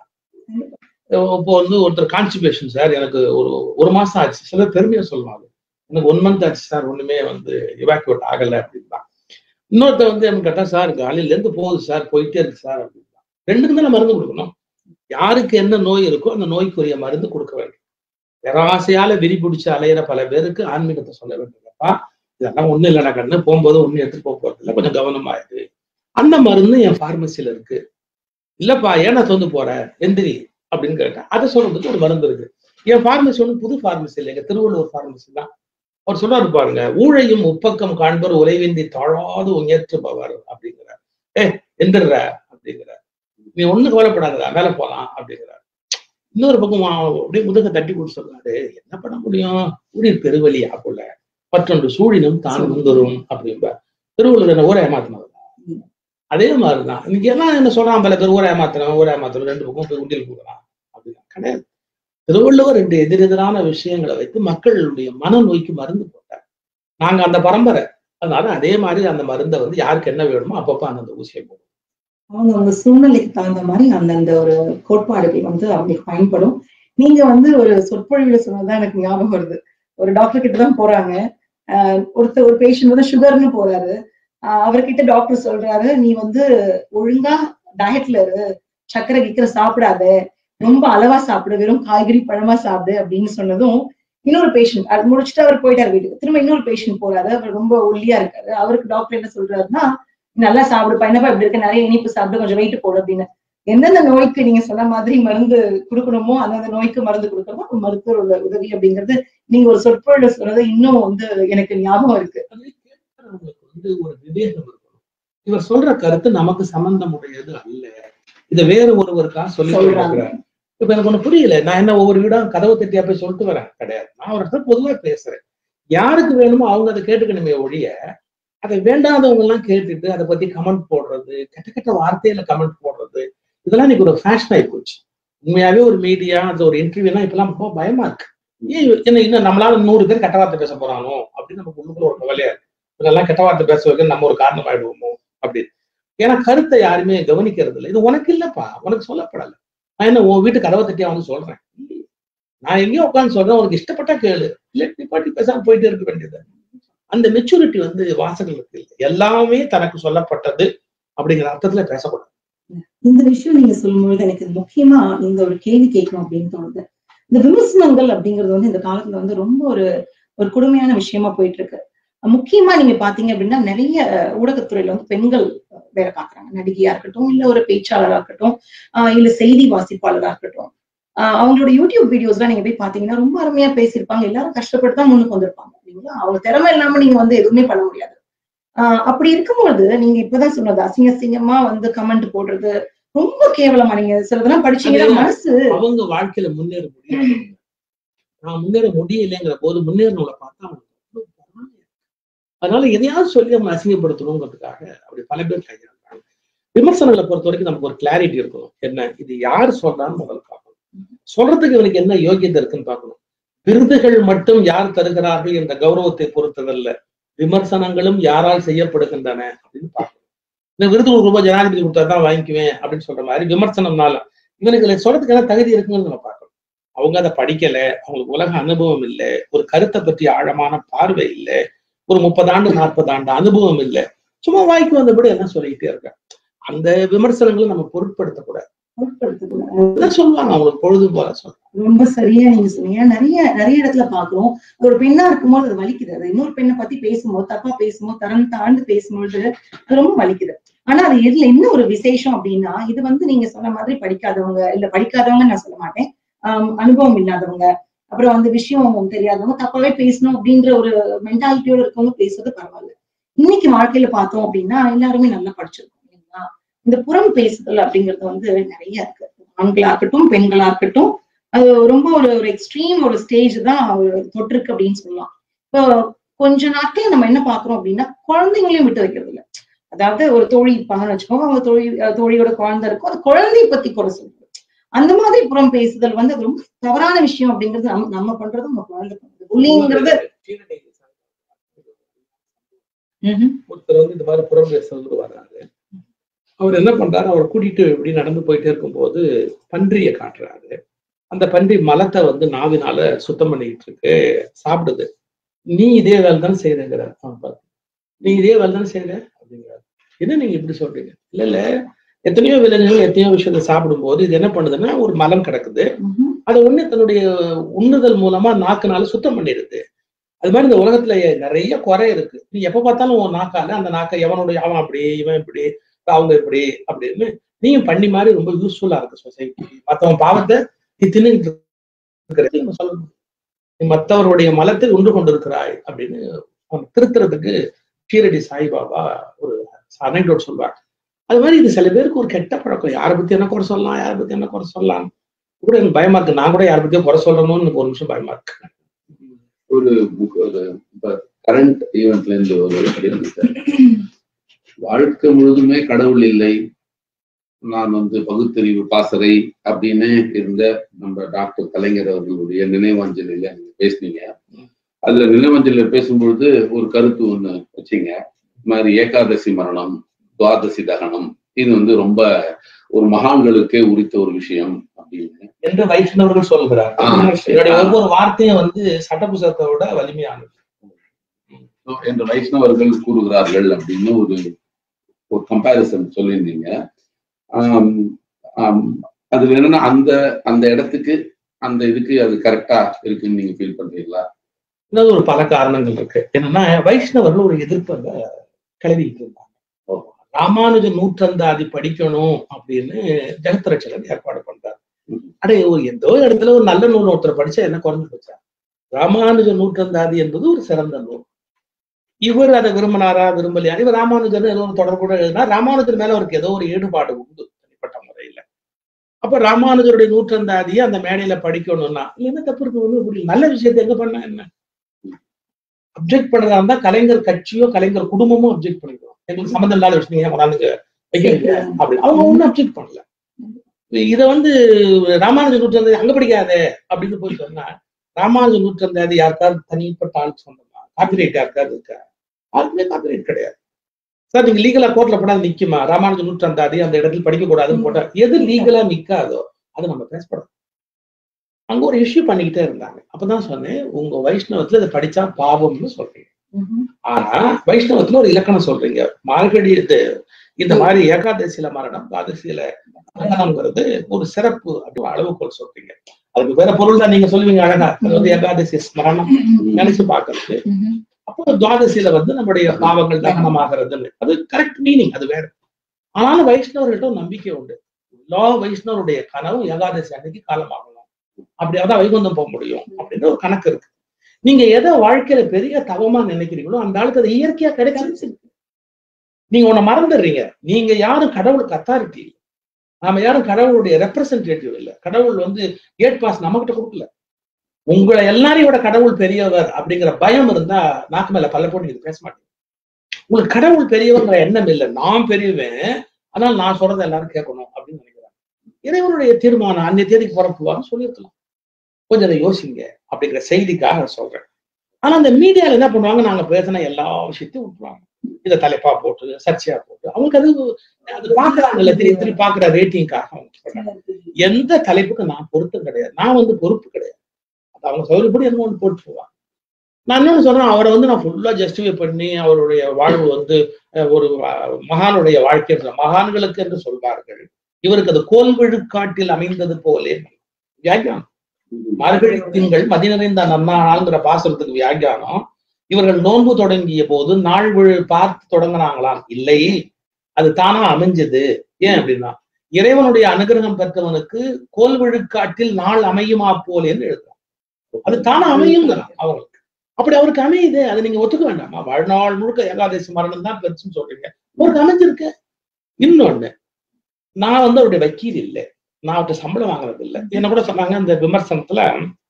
இப்போ வந்து ஒருத்தர் கான்ஸ்டிபேஷன் சார் எனக்கு ஒரு ஒரு மாசம் ஆச்சு சில பெருமையா சொல்லுவாங்க எனக்கு ஒன் மந்த் ஆச்சு சார் ஒண்ணுமே வந்து இவாக்குவேட் ஆகல அப்படின்னா இன்னொருத்தர் வந்து எனக்கு கேட்டா சார் காலையில இருந்து போகுது சார் போயிட்டே இருக்கு சார் அப்படின்னா ரெண்டுக்கும் தானே மருந்து கொடுக்கணும் யாருக்கு என்ன நோய் இருக்கோ அந்த நோய்க்குரிய மருந்து கொடுக்க வேண்டும் பேராசையால விரி பிடிச்சு அலையிற பல பேருக்கு ஆன்மீகத்தை சொல்ல வேண்டியதப்பா இதெல்லாம் ஒண்ணும் இல்லைடா கண்ணு போகும்போது ஒண்ணு எடுத்துட்டு போக போறது இல்லை கொஞ்சம் கவனமா இரு அந்த மருந்து என் பார்மசில இருக்கு இல்லப்பா ஏன்னா தொந்து போற எந்திரி அப்படின்னு கேட்டேன் அதை சொல்றதுக்கு ஒரு மருந்து இருக்கு என் பார்மசி ஒன்று புது பார்மசி இல்லை எங்க திருவள்ளூர் பார்மசி தான் அவர் சொல்றாரு பாருங்க ஊழையும் உப்பக்கம் காண்பர் உலைவேந்தி தாழாது உயர்த்துபவர் அப்படிங்கிறார் ஏ எந்திர அப்படிங்கிறார் நீ ஒண்ணு கவலைப்படாதடா மேல போலாம் அப்படிங்கிறார் இன்னொரு பக்கம் அவன் அப்படியே முதுக தட்டி கொடுத்து சொல்றாரு என்ன பண்ண முடியும் ஊழியர் பெருவழியா போல மற்றொன்று சூழினும் தான் முந்தரும் அப்படின்ப திருவள்ளுவர் என்ன ஊரை ஏமாத்தினது அதே மாதிரிதான் இன்னைக்கு எல்லாம் என்ன சொல்றான் பல பேர் ஊரை ஏமாத்துறவன் ஊரை ஏமாத்துறவன் ரெண்டு பக்கம் போய் உண்டியல் கொடுக்குறான் அப்படின்னா கிடையாது திருவள்ளுவர் ரெண்டு எதிரெதிரான விஷயங்களை வைத்து மக்களுடைய மனநோய்க்கு மருந்து போட்டார் நாங்க அந்த பரம்பரை அதனால அதே மாதிரி அந்த மருந்தை வந்து யாருக்கு என்ன வேணுமோ அப்பப்போ அந்தந்த ஊசியை போடும் அவங்க அவங்க சூழ்நிலைக்கு தகுந்த மாதிரி அந்தந்த ஒரு கோட்பாடுகள் வந்து அவங்களுக்கு பயன்படும் நீங்க வந்து ஒரு சொற்பொழிவுல சொன்னதுதான் எனக்கு ஞாபகம் வருது ஒரு டாக்டர் கிட்ட தான் போறாங்க ஆஹ் ஒருத்தர் ஒரு பேஷண்ட் வந்து சுகர்னு போறாரு ஆஹ் அவர்கிட்ட டாக்டர் சொல்றாரு நீ வந்து ஒழுங்கா டயட்ல இரு சக்கரை கிக்கரை சாப்பிடாத ரொம்ப அளவா சாப்பிடு வெறும் காய்கறி பழமா சாப்பிடு அப்படின்னு சொன்னதும் இன்னொரு பேஷண்ட் அது முடிச்சுட்டு அவர் போயிட்டார் வீட்டுக்கு திரும்ப இன்னொரு பேஷண்ட் போறாரு அவர் ரொம்ப ஒல்லியா இருக்காரு அவருக்கு டாக்டர் என்ன சொல்றாருன்னா "நீ நல்லா சாப்பிடுப்பா என்னப்பா இப்படி இருக்க நிறைய இனிப்பு சாப்பிட்டு கொஞ்சம் வெயிட் போடு அப்படின்னு எந்தெந்த நோய்க்கு நீங்க சொன்ன மாதிரி மருந்து கொடுக்கணுமோ அந்தந்த நோய்க்கு மருந்து கொடுக்கணுமோ ஒரு மருத்துவரோட உதவி அப்படிங்கிறது நீங்க ஒரு சொற்பொழில சொல்றது இன்னும் வந்து எனக்கு ஞாபகம் இருக்கு அது கேட்கிறவங்களுக்கு வந்து ஒரு விவேகம் இருக்கணும் இவர் சொல்ற கருத்து நமக்கு சம்பந்தம் உடையது அல்ல இதை வேற ஒருவருக்காக சொல்லி சொல்றாங்க. கொடுக்குறாரு இப்ப எனக்கு ஒண்ணு புரியல நான் என்ன ஒவ்வொரு வீடா கதவு தட்டியா போய் சொல்லிட்டு வரேன் கிடையாது நான் ஒரு இடத்துல பொதுவா பேசுறேன் யாருக்கு வேணுமோ அவங்க அதை கேட்டுக்கணுமே ஒழிய அதை வேண்டாதவங்க எல்லாம் கேட்டுட்டு அதை பத்தி கமெண்ட் போடுறது கெட்ட கெட்ட வார்த்தையில கமெண்ட் போடுறது இதெல்லாம் இன்னைக்கு ஒரு ஃபேஷன் ஆகி போச்சு உண்மையாவே ஒரு மீடியா அது ஒரு இன்டர்வியூலாம் இப்பெல்லாம் ரொம்ப பயமா இருக்கு ஏன் என்ன இன்னும் நம்மளால நூறு பேர் கெட்ட வார்த்தை பேச போறானோ அப்படின்னு நமக்கு உள்ளுக்குள்ள ஒரு கவலையா இருக்கு இதெல்லாம் கெட்ட வார்த்தை பேச வைக்க நம்ம ஒரு காரணம் ஆயிடுவோமோ அப்படின்னு ஏன்னா கருத்தை யாருமே கவனிக்கிறது இல்லை இது உனக்கு இல்லப்பா உனக்கு சொல்லப்படல நான் என்ன உன் வீட்டு கதவை தட்டியா வந்து சொல்றேன் இல்லையே. நான் எங்கேயோ உட்காந்து சொல்றேன் உனக்கு இஷ்டப்பட்டா கேளு இல்லை நீ பாட்டி பேசாம போயிட்டே இருக்க வேண்டியது அந்த மெச்சூரிட்டி வந்து வாசகர்களுக்கு இல்லை எல்லாமே தனக்கு சொல்லப்பட்டது அப்படிங்கிற அர்த்தத்துல பேசக்கூடாது இந்த விஷயம் நீங்க சொல்லும்பொழுது எனக்கு முக்கியமா இந்த ஒரு கேள்வி கேட்கணும் அப்படின்னு தோணுது இந்த விமர்சனங்கள் அப்படிங்கிறது வந்து இந்த காலத்துல வந்து ரொம்ப ஒரு ஒரு கொடுமையான விஷயமா போயிட்டு இருக்கு முக்கியமா நீங்க பாத்தீங்க அப்படின்னா நிறைய அஹ், ஊடகத்துறையில வந்து பெண்கள் அஹ், வேலை பார்க்கறாங்க நடிகையா இருக்கட்டும் இல்ல ஒரு பேச்சாளரா இருக்கட்டும் ஆஹ் இல்ல செய்தி வாசிப்பாளரா இருக்கட்டும் ஆஹ் அவங்களோட யூடியூப் வீடியோஸ்லாம் நீங்க போய் பாத்தீங்கன்னா ரொம்ப அருமையா பேசியிருப்பாங்க எல்லாரும் கஷ்டப்பட்டு தான் முன்னுக்கு வந்திருப்பாங்க இல்லைங்களா அவங்க திறமை இல்லாம நீங்க வந்து எதுவுமே பண்ண முடியாது ஆஹ் அப்படி இருக்கும்போது நீங்க இப்பதான் சொன்னது அசிங்க அசிங்கமா வந்து கமெண்ட் போடுறது ரொம்ப கேவலமா நீங்க சிலதெல்லாம் படிச்சீங்கன்னா அது- மனசு அவங்க வாழ்க்கையில முன்னேற முடியாது நான் முன்னேற முடியலைங்கிற போது முன்னேறினவங்களை பார்த்தா அவங்களுக்கு அவ்வளவு பொறாமையா இருக்கு. அதனால எதையாவது சொல்லி அவங்க அசிங்கப்படுத்தணுங்கிறதுக்காக அப்படி பல பேர் கையாளுறாங்க விமர்சனங்களை பொறுத்த வரைக்கும் நமக்கு ஒரு கிளாரிட்டி இருக்கணும் என்ன இது யார் சொல்றான்னு முதல்ல பார்க்கணும் சொல்றதுக்கு இவனுக்கு என்ன யோகியதை இருக்குன்னு பார்க்கணும் விருதுகள் மட்டும் யார் தருகிறார்கள் என்ற கௌரவத்தை பொறுத்ததல்ல விமர்சனங்களும் யாரால் செய்யப்படுகின்றன அப்படின்னு பார்க்கணும் இந்த விருது ஒரு ரூபாய் ஜனாதிபதி கொடுத்தா தான் வாங்கிக்குவேன் அப்படின்னு சொல்ற மாதிரி விமர்சனம்னால இவனுக்கு இதுல சொல்றதுக்கு என்ன தகுதி இருக்குன்னு நம்ம பார்க்கணும் அவங்க அதை படிக்கல அவங்களுக்கு உலக அனுபவம் இல்லை ஒரு கருத்தை பற்றி ஆழமான பார்வை இல்லை ஒரு முப்பது ஆண்டு நாற்பது ஆண்டு அனுபவம் இல்லை சும்மா வாய்க்கு வந்தபடி எல்லாம் சொல்லிக்கிட்டே இருக்காங்க அந்த விமர்சனங்களை நம்ம பொருட்படுத்தக்கூடாது பொருட்படுத்தக்கூடாது. என்ன சொல்லுவாங்க அவங்களுக்கு பொழுது போல சொல்றாங்க ரொம்ப சரியா நீங்க சொன்னீங்க நிறைய நிறைய இடத்துல பாக்குறோம் ஒரு பெண்ணா இருக்கும்போது அது வலிக்குது அது இன்னொரு பெண்ணை பத்தி பேசும்போது தப்பா பேசும்போது தரம் தாழ்ந்து பேசும்போது அது ரொம்ப வலிக்குது ஆனா அது இதுல என்ன ஒரு விசேஷம் அப்படின்னா இது வந்து நீங்க சொன்ன மாதிரி படிக்காதவங்க இல்ல படிக்காதவங்க நான் சொல்ல மாட்டேன் ஆஹ் அனுபவம் இல்லாதவங்க அப்புறம் அந்த விஷயம் தெரியாதவங்க தப்பாவே பேசணும் அப்படின்ற ஒரு மென்டாலிட்டியோட இருக்கவங்க பேசுறது பரவாயில்ல இன்னைக்கு வாழ்க்கையில பார்த்தோம் அப்படின்னா எல்லாருமே நல்லா படிச்சிருக்கோம் இல்லைங்களா இந்த புறம் பேசுதல் அப்படிங்கிறது வந்து நிறைய இருக்கு ஆண்களா இருக்கட்டும் பெண்களா இருக்கட்டும் அது ரொம்ப ஒரு ஒரு எக்ஸ்ட்ரீம் ஒரு ஸ்டேஜ் தான் ஒரு தொற்றுக்கு அப்படின்னு சொல்லலாம் இப்போ கொஞ்ச நாட்கள் நம்ம என்ன பாக்குறோம் அப்படின்னா குழந்தைங்களையும் விட்டு வைக்கிறது இல்ல அதாவது ஒரு தோழி இருப்பாங்கன்னு வச்சுக்கோங்க அவங்க தோழி அஹ் தோழியோட குழந்தை இருக்கும் அது குழந்தைய பத்தி குறை சொல்றது அந்த மாதிரி புறம் பேசுதல் வந்து அது ரொம்ப தவறான விஷயம் அப்படிங்கிறது நம்ம நம்ம பண்றது நம்ம குழந்தை பண்றது புள்ளிங்கிறது ஒருத்தர் வந்து இந்த மாதிரி புறம் பேசுறது வர்றாரு அவர் என்ன பண்றாரு அவர் கூட்டிட்டு இப்படி நடந்து போயிட்டே இருக்கும்போது பன்றியை காட்டுறாரு அந்த பன்றி மலத்தை வந்து நாவினால சுத்தம் பண்ணிக்கிட்டு இருக்கு சாப்பிடுது நீ இதே வேலை தானே செய்யறங்கிற அவன் பார்த்து நீ இதே வேலை தானே செய்யற அப்படிங்கிறாரு என்ன நீங்க இப்படி சொல்றீங்க இல்ல இல்ல எத்தனையோ விலங்குகள் எத்தனையோ விஷயத்தை சாப்பிடும்போது இது என்ன பண்ணுதுன்னா ஒரு மலம் கிடக்குது ம்ஹும். அதை ஒண்ணு தன்னுடைய உண்ணுதல் மூலமா நாக்குனால சுத்தம் பண்ணிடுது அது மாதிரி இந்த உலகத்துல நிறைய குறை இருக்கு நீ எப்ப பார்த்தாலும் உன் நாக்கால அந்த நாக்கை எவனுடைய அவன் அப்படி இவன் இப்படி அவங்க இப்படி அப்படின்னு நீயும் பண்ணி மாதிரி ரொம்ப யூஸ்ஃபுல்லா இருக்கு சொசைட்டி மத்தவன் பாவத்தை நீ தின்னுட்டு இருக்கிறது நம்ம சொல்லணும் நீ மற்றவருடைய மலத்தை உண்டு கொண்டிருக்கிறாய் அப்படின்னு அவன் திருத்துறதுக்கு ஷீரடி சாய்பாபா ஒரு அனைடோட் சொல்வார் அது மாதிரி இது சில பேருக்கு ஒரு கெட்ட பழக்கம் யாரை பத்தி என்ன குறை சொல்லலாம் யாரை பத்தி என்ன குறை சொல்லலாம் கூட எனக்கு பயமா இருக்கு நான் கூட யாரை பத்தியும் குறை சொல்லணும்னு எனக்கு ஒரு நிமிஷம் பயமா இருக்கு ஒரு book, ஒரு கரண்ட் ஈவெண்ட்ல இருந்து ஒரு இருக்கு சார் வாழ்க்கை முழுதுமே கடவுள் இல்லை நான் வந்து பகுத்தறிவு பாசறை அப்படின்னு இருந்த நம்ம டாக்டர் கலைஞர் அவர்களுடைய நினைவாஞ்சலியில நீங்க பேசுனீங்க அதுல நினைவாஞ்சலியில பேசும்பொழுது ஒரு கருத்து ஒண்ணு வச்சீங்க இந்த மாதிரி ஏகாதசி மரணம் துவாதசி தகனம் இது வந்து ரொம்ப ஒரு மகான்களுக்கே உரித்த ஒரு விஷயம் அப்படின்னு என்று வைஷ்ணவர்கள் சொல்கிறார் ஆ, என்னுடைய ஒவ்வொரு வார்த்தையும் வந்து சட்ட புத்தகத்தை விட வலிமையானது என்று வைஷ்ணவர்கள் கூறுகிறார்கள் அப்படின்னு ஒரு ஒரு கம்பேரிசன் சொல்லியிருந்தீங்க ஆம், ஆம், அதுல என்னன்னா அந்த அந்த இடத்துக்கு அந்த இதுக்கு அது கரெக்டா இருக்குன்னு நீங்க ஃபீல் பண்றீங்களா இன்னும் ஒரு பல காரணங்கள் இருக்கு என்னன்னா வைஷ்ணவர்கள் ஒரு எதிர்ப்பை கிளவிட்டு இருந்தாங்க ராமானுஜ நூற்றந்தாதி படிக்கணும் அப்படின்னு ஜெகத்ரட்சகன் ஏற்பாடு பண்றார் அடே ஒரு ஏதோ இடத்துல ஒரு நல்ல நூல் ஒருத்தர் படிச்சா என்ன குறைஞ்சு போச்சா ராமானுஜ நூற்றந்தாதி என்பது ஒரு சிறந்த நூல் இவர் அதை விரும்பினாரா விரும்பலையா இவர் ராமானுஜர் ஏதோ ஒரு தொடர்புடன் எழுதினா ராமானுஜர் மேல அவருக்கு ஏதோ ஒரு ஈடுபாடு உண்டு தனிப்பட்ட முறையில அப்ப ராமானுஜருடைய நூற்றந்தாதியை அந்த மேடையில படிக்கணும்னா என்ன தப்பு இருக்கு ஒண்ணும் புரியல நல்ல விஷயத்தை எங்க பண்ணா என்ன அப்ஜெக்ட் பண்றதா இருந்தா கலைஞர் கட்சியோ கலைஞர் குடும்பமோ அப்ஜெக்ட் பண்ணிக்கிறோம் எங்களுக்கு சம்மந்தம் இல்லாத விஷயம் ஏன் கொண்டாந்துங்க வைக்கிறீங்க அப்படி அவங்க ஒண்ணும் அப்ஜெக்ட் பண்ணல இத வந்து ராமானுஜ நூற்றந்தாதி அங்க படிக்காதே அப்படின்னு போய் சொன்னா ராமானுஜ நூற்றந்தாதி யாருக்காவது தனிப்பட்ட ஆள் சொந்தமா காப்பிரைட் யாருக்காவது இருக்கா யாருக்குமே காப்பிரைட் கிடையாது சார் நீங்க லீகலா கோர்ட்ல போனா நிக்குமா ராமானுஜ நூற்றந்தாதி அந்த இடத்துல படிக்க கூடாதுன்னு போட்டா எது லீகலா நிக்காதோ அதை நம்ம பேசப்படும் அங்க ஒரு இஷ்யூ பண்ணிக்கிட்டே இருந்தாங்க அப்பதான் சொன்னேன் உங்க வைஷ்ணவத்துல இதை படிச்சா பாவம்னு சொல்றீங்க ஆனா வைஷ்ணவத்துல ஒரு இலக்கணம் சொல்றீங்க மார்கழி இது இந்த மாதிரி ஏகாதசியில மரணம் துவாதசியில மரணம்ங்கிறது ஒரு சிறப்பு அப்படி அளவுகோல் சொல்றீங்க அதுக்கு வேற பொருள் தான் நீங்க சொல்லுவீங்க அழகா அது வந்து ஏகாதசி ஸ்மரணம் நினைச்சு பாக்குறது அப்போ துவாதசியில வந்து நம்முடைய பாவங்கள் தகனமாகிறதுன்னு அது கரெக்ட் மீனிங் அது வேற ஆனாலும் வைஷ்ணவர்கள்ட்ட ஒரு நம்பிக்கை உண்டு எல்லா வைஷ்ணவருடைய கனவு ஏகாதசி அன்னைக்கு காலமாகணும் அப்படியாவது வைகுந்தம் போக முடியும் அப்படின்னு ஒரு கணக்கு இருக்கு நீங்க எதை வாழ்க்கையில பெரிய தவமா நினைக்கிறீங்களோ அந்த ஆளுக்கு அது இயற்கையா கிடைச்சிருச்சு நீங்க உன்னை மறந்துடுறீங்க நீங்க யாரும் கடவுளுக்கு அத்தாரிட்டி இல்லை நாம யாரும் கடவுளுடைய ரெப்ரசன்டேட்டிவ் இல்லை கடவுள் வந்து கேட் பாஸ் நம்ம கிட்ட கொடுக்கல உங்களை எல்லாரையும் விட கடவுள் பெரியவர் அப்படிங்கிற பயம் இருந்தா நாக்கு மேல பல்ல போட்டு நீங்க பேச மாட்டீங்க உங்களுக்கு கடவுள் பெரியவங்கிற எண்ணம் இல்லை நான் பெரியவன் ஆனால் நான் சொல்றதை எல்லாரும் கேட்கணும் அப்படின்னு நினைக்கிறாங்க இறைவனுடைய தீர்மானம் அன்னைய தேதிக்கு பிறப்புவான்னு சொல்லியிருக்கலாம் கொஞ்சம் அதை யோசிங்க அப்படிங்கிற செய்திக்காக சொல்றேன் ஆனா அந்த மீடியால என்ன பண்ணுவாங்க நாங்க பேசின எல்லா விஷயத்தையும் விட்டுருவாங்க இதை தலைப்பா போட்டு சர்ச்சையா போட்டு அவங்களுக்கு அது அது பாக்குறாங்கல்ல திருப்பி திருப்பி பாக்குற ரேட்டிங்காக அவங்க சொல்றாங்க எந்த தலைப்புக்கு நான் பொருத்தம் கிடையாது நான் வந்து பொறுப்பு கிடையாது அது அவங்க சௌகரியப்படி என்ன ஒன்று போட்டு போவாங்க நான் என்ன சொல்றேன் அவரை வந்து நான் ஃபுல்லா ஜஸ்டிஃபை பண்ணி அவருடைய வாழ்வு வந்து அஹ், ஒரு அஹ், மகானுடைய வாழ்க்கை என்ற மகான்களுக்கு என்று சொல்வார்கள் இவருக்கு அது கோல் விழுக்காட்டில் அமைந்தது போலே வியாக்கியானம் மார்கழி திங்கள் மதி நிறைந்த நன்னாள்ங்கிற பாசுரத்துக்கு வியாக்கியானம் இவர்கள் நோன்பு தொடங்கிய போது நாள் விழு பார்த்து தொடங்கினாங்களாம் இல்லை அது தானா அமைஞ்சது ஏன் அப்படின்னா இறைவனுடைய அனுகிரகம் பெற்றவனுக்கு கோல் விழுக்காட்டில் நாள் அமையுமா போல் என்று எழுதுறான் அது தானா அமையுங்கிறான் அவங்களுக்கு அப்படி அவருக்கு அமையுது அதை நீங்க ஒத்துக்க வேண்டாமா வாழ்நாள் முழுக்க ஏகாதசி மரணம் தான் பெருசுன்னு சொல்றீங்க அவருக்கு அமைஞ்சிருக்கு இன்னொன்னு நான் வந்து அவருடைய வக்கீல் இல்லை நான் அவர்கிட்ட சம்பளம் வாங்குறது இல்லை என்ன கூட சொன்னாங்க இந்த விமர்சனத்துல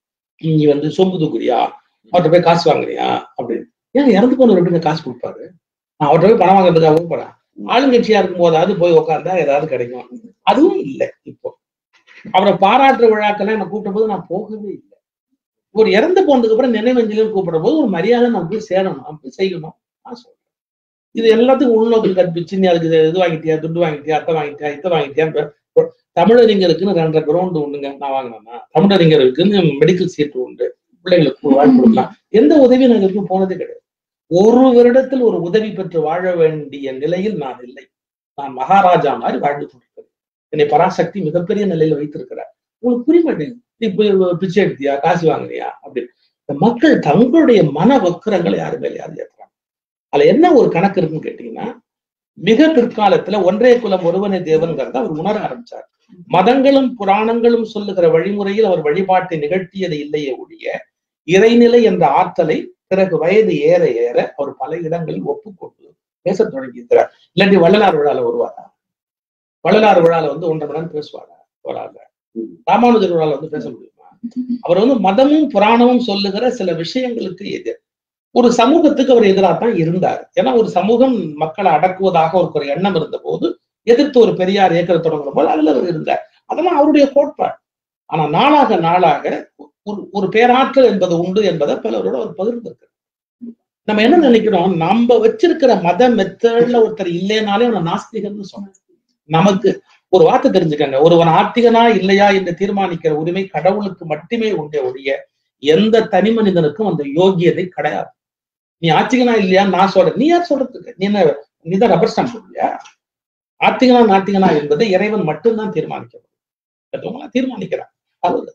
நீ வந்து சொம்பு தூக்குறியா அவர்கிட்ட போய் காசு வாங்குறியா அப்படின்னு ஏங்க இறந்து போனவர் எப்படிங்க காசு கொடுப்பாரு நான் அவர்கிட்ட போய் பணம் வாங்குறதுக்காக போறேன் ஆளுங்கட்சியா இருக்கும் போதாவது போய் உட்கார்ந்தா ஏதாவது கிடைக்கும் அதுவும் இல்லை இப்போ அவரை பாராட்டுற விழாக்கெல்லாம் என்ன கூப்பிட்ட போது நான் போகவே இல்லை ஒரு இறந்து போனதுக்கு அப்புறம் நினைவஞ்சலின்னு கூப்பிடுற போது ஒரு மரியாதை நம்ம போய் சேரணும் நம்ம போய் செய்யணும் நான் சொல்றேன் இது எல்லாத்துக்கும் உள்நோக்கில் கற்பிச்சு நீ அதுக்கு இது வாங்கிட்டியா துண்டு வாங்கிட்டியா அத்தை வாங்கிட்டியா இத்தை வாங்கிட்டியா தமிழறிஞருக்குன்னு ரெண்டரை கிரவுண்டு உண்டுங்க நான் வாங்கினேன்னா தமிழறிஞருக்குன்னு மெடிக்கல் சீட் உண்டு பிள்ளைங்களுக்கு வாழ்க்கை கொடுக்கலாம் எந்த உதவியும் நான் இதுவரைக்கும் போனதே கிடையாது ஒரு வருடத்தில் ஒரு உதவி பெற்று வாழ வேண்டிய நிலையில் நான் இல்லை நான் மகாராஜா மாதிரி வாழ்ந்து கொண்டிருக்கிறேன் என்னை பராசக்தி மிகப்பெரிய நிலையில வைத்திருக்கிறார் உங்களுக்கு புரிய மாட்டேங்குது நீ போய் பிச்சை எடுத்தியா காசு வாங்குறியா அப்படின்னு இந்த மக்கள் தங்களுடைய மன வக்கரங்களை யாரு மேல யாரு ஏற்றுறாங்க அதுல என்ன ஒரு கணக்கு இருக்குன்னு கேட்டீங்கன்னா மிக பிற்காலத்துல ஒன்றே குலம் ஒருவனே தேவன்கிறத அவர் உணர ஆரம்பிச்சார் மதங்களும் புராணங்களும் சொல்லுகிற வழிமுறையில் அவர் வழிபாட்டை நிகழ்த்தியது இல்லையே ஒழிய இறைநிலை என்ற ஆற்றலை பிறகு வயது ஏற ஏற அவர் பல இடங்களில் ஒப்புக்கொண்டு பேசத் தொடங்கியிருக்கிறார் இல்லாட்டி வள்ளலார் விழால வருவாரா வள்ளலார் விழால வந்து ஒன்றரை மணி நேரம் பேசுவாரா வராத ராமானுஜர் விழால வந்து பேச முடியுமா அவர் வந்து மதமும் புராணமும் சொல்லுகிற சில விஷயங்களுக்கு எதிர் ஒரு சமூகத்துக்கு அவர் எதிராக தான் இருந்தார் ஏன்னா ஒரு சமூகம் மக்களை அடக்குவதாக அவருக்கு ஒரு எண்ணம் இருந்த போது எதிர்த்து ஒரு பெரியார் இயக்கத்தை தொடங்குற போது அதுல அவர் இருந்தார் அதெல்லாம் அவருடைய கோட்பாடு ஆனா நாளாக நாளாக ஒரு ஒரு பேராற்றல் என்பது உண்டு என்பதை பலரோட அவர் பகிர்ந்திருக்கிறார் நம்ம என்ன நினைக்கிறோம் நம்ம வச்சிருக்கிற மத மெத்தட்ல ஒருத்தர் இல்லைனாலே அவனை நாஸ்திகன்னு சொன்னோம் நமக்கு ஒரு வார்த்தை தெரிஞ்சுக்கங்க ஒருவன் ஆத்திகனா இல்லையா என்று தீர்மானிக்கிற உரிமை கடவுளுக்கு மட்டுமே உண்டே ஒழிய எந்த தனி மனிதனுக்கும் அந்த யோகியதை கிடையாது நீ ஆத்திகனா இல்லையா நான் சொல்றேன் நீ யார் சொல்றதுக்கு நீ என்ன நீ தான் ரப்பர் ஸ்டாம்ப் சொல்றியா ஆத்திகனா நாத்திகனா என்பதை இறைவன் மட்டும்தான் தீர்மானிக்க முடியும் மற்றவங்களா தீர்மானிக்கிறான் அவர்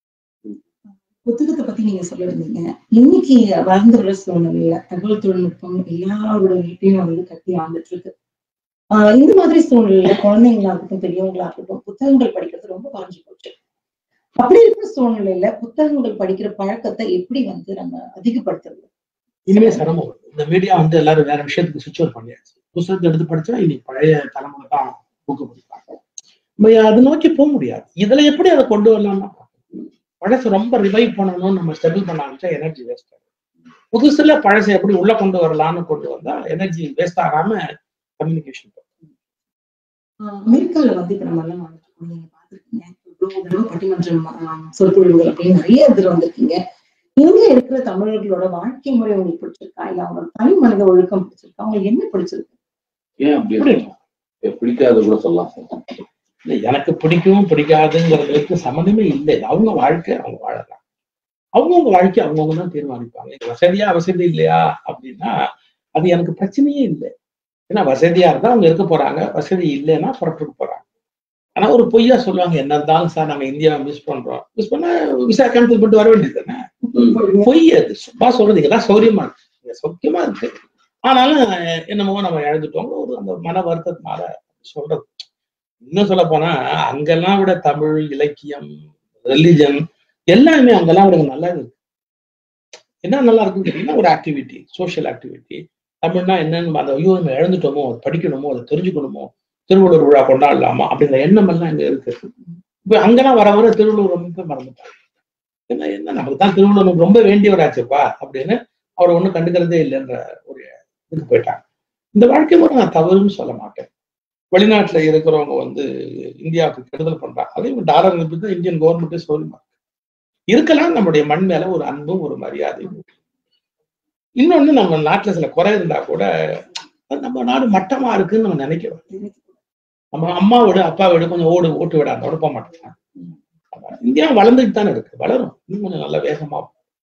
புத்தகத்தை பத்தி நீங்க சொல்லிருந்தீங்க இன்னைக்கு வளர்ந்து வர சூழ்நிலையில தகவல் தொழில்நுட்பம் எல்லாரோட வீட்டையும் வந்து கட்டி ஆண்டுட்டு இருக்கு ஆஹ் இந்த மாதிரி சூழ்நிலையில குழந்தைங்களா இருக்கட்டும் பெரியவங்களா இருக்கட்டும் புத்தகங்கள் படிக்கிறது ரொம்ப குறைஞ்சு போச்சு அப்படி இருக்கிற சூழ்நிலையில புத்தகங்கள் படிக்கிற பழக்கத்தை எப்படி வந்து நம்ம அதிகப்படுத்துறது இனிமே சிரமம் வரும் இந்த மீடியா வந்து எல்லாரும் வேற விஷயத்துக்கு சுவிட்ச் ஓவர் பண்ணியாச்சு புத்தகத்தை எடுத்து படிச்சா இனி பழைய தலைமுறை தான் புக்கு படிப்பாங்க நம்ம அதை நோக்கி போக முடியாது இதுல எப்படி அதை கொண்டு வரலாம்னா பழசு ரொம்ப ரிவைவ் பண்ணணும் நம்ம ஸ்டெபிள் பண்ண ஆரம்பிச்சா எனர்ஜி வேஸ்ட் ஆகும் புதுசுல பழசை எப்படி உள்ள கொண்டு வரலாம்னு கொண்டு வந்தா எனர்ஜி வேஸ்ட் ஆகாம கம்யூனிகேஷன் ஆஹ் அமெரிக்கால வந்து இப்ப நம்ம எல்லாம் வந்துட்டு நீங்க பாத்துருக்கீங்க இவ்வளவு தடவை பட்டிமன்றம் ஆஹ் சொற்பொழிவுகள் அப்படின்னு நிறைய இதுல வந்திருக்கீங்க இங்க இருக்கிற தமிழர்களோட வாழ்க்கை முறை உங்களுக்கு பிடிச்சிருக்கா இல்ல அவங்க தனி மனித ஒழுக்கம் பிடிச்சிருக்கா உங்களுக்கு என்ன பிடிச்சிருக்கு ஏன் அப்படி எப்படி இருக்கு? பிடிக்காத கூட சொல்லலாம் இல்ல எனக்கு பிடிக்கும் பிடிக்காதுங்கிறதுக்கு சம்மந்தமே இல்லை அவங்க வாழ்க்கை அவங்க வாழலாம் அவங்கவுங்க வாழ்க்கை அவங்கவுங்க தான் தீர்மானிப்பாங்க இது வசதியா வசதி இல்லையா அப்படின்னா அது எனக்கு பிரச்சனையே இல்லை ஏன்னா வசதியா இருந்தா அவங்க இருக்க போறாங்க வசதி இல்லைன்னா புறப்பட்டு போறாங்க ஆனா ஒரு பொய்யா சொல்லுவாங்க என்ன இருந்தாலும் சார் நாங்க இந்தியாவை மிஸ் பண்றோம் மிஸ் பண்ணா விசா கேன்சல் பண்ணிட்டு வர வேண்டியது தானே ம். பொய் அது சும்மா சொல்றது இதெல்லாம் சௌரியமா இருக்கு இங்க சௌக்கியமா இருக்கு ஆனாலும் என்னமோ நம்ம இழந்துட்டோம் ஒரு அந்த மன வருத்தத்தினால சொல்றது இன்னும் சொல்ல போனா அங்கெல்லாம் விட தமிழ் இலக்கியம் ரிலிஜன் எல்லாமே அங்கெல்லாம் விட நல்லா இருக்கு என்ன நல்லா இருக்குன்னு கேட்டீங்கன்னா ஒரு ஆக்டிவிட்டி சோஷியல் ஆக்டிவிட்டி தமிழ்னா என்னன்னு அந்த ஐயோ நம்ம இழந்துட்டோமோ அதை படிக்கணுமோ அதை தெரிஞ்சுக்கணுமோ திருவள்ளுவர் விழா கொண்டாடலாமா அப்படிங்கிற எண்ணம் எல்லாம் இங்க இருக்கு இப்ப அங்கெல்லாம் வர வர திருவள்ளுவர் வந்து மறந்துட்டாங்க என்ன என்ன நமக்கு தான் திருவள்ளுவர் நமக்கு ரொம்ப வேண்டியவராச்சுப்பா அப்படின்னு அவர் ஒண்ணும் கண்டுக்கிறதே இல்லைன்ற ஒரு இதுக்கு போயிட்டாங்க இந்த வாழ்க்கை முறை நான் தவறுன்னு சொல்ல மாட்டேன் வெளிநாட்டுல இருக்கிறவங்க வந்து இந்தியாவுக்கு கெடுதல் பண்றாங்க அதே மாதிரி டாலர் அனுப்பி தான் இந்தியன் கவர்மெண்ட்டே சொல்லுமா இருக்கலாம் நம்முடைய மண் மேல ஒரு அன்பும் ஒரு மரியாதையும் இன்னொன்னு நம்ம நாட்டுல சில குறை இருந்தா கூட அது நம்ம நாடு மட்டமா இருக்குன்னு நம்ம நினைக்கிறோம் நம்ம அம்மா விட அப்பா விட கொஞ்சம் ஓடு ஓட்டு விட அந்த போக மாட்டேங்க இந்தியா வளர்ந்துட்டு தானே இருக்கு வளரும் இன்னும் கொஞ்சம் நல்லா வேகமா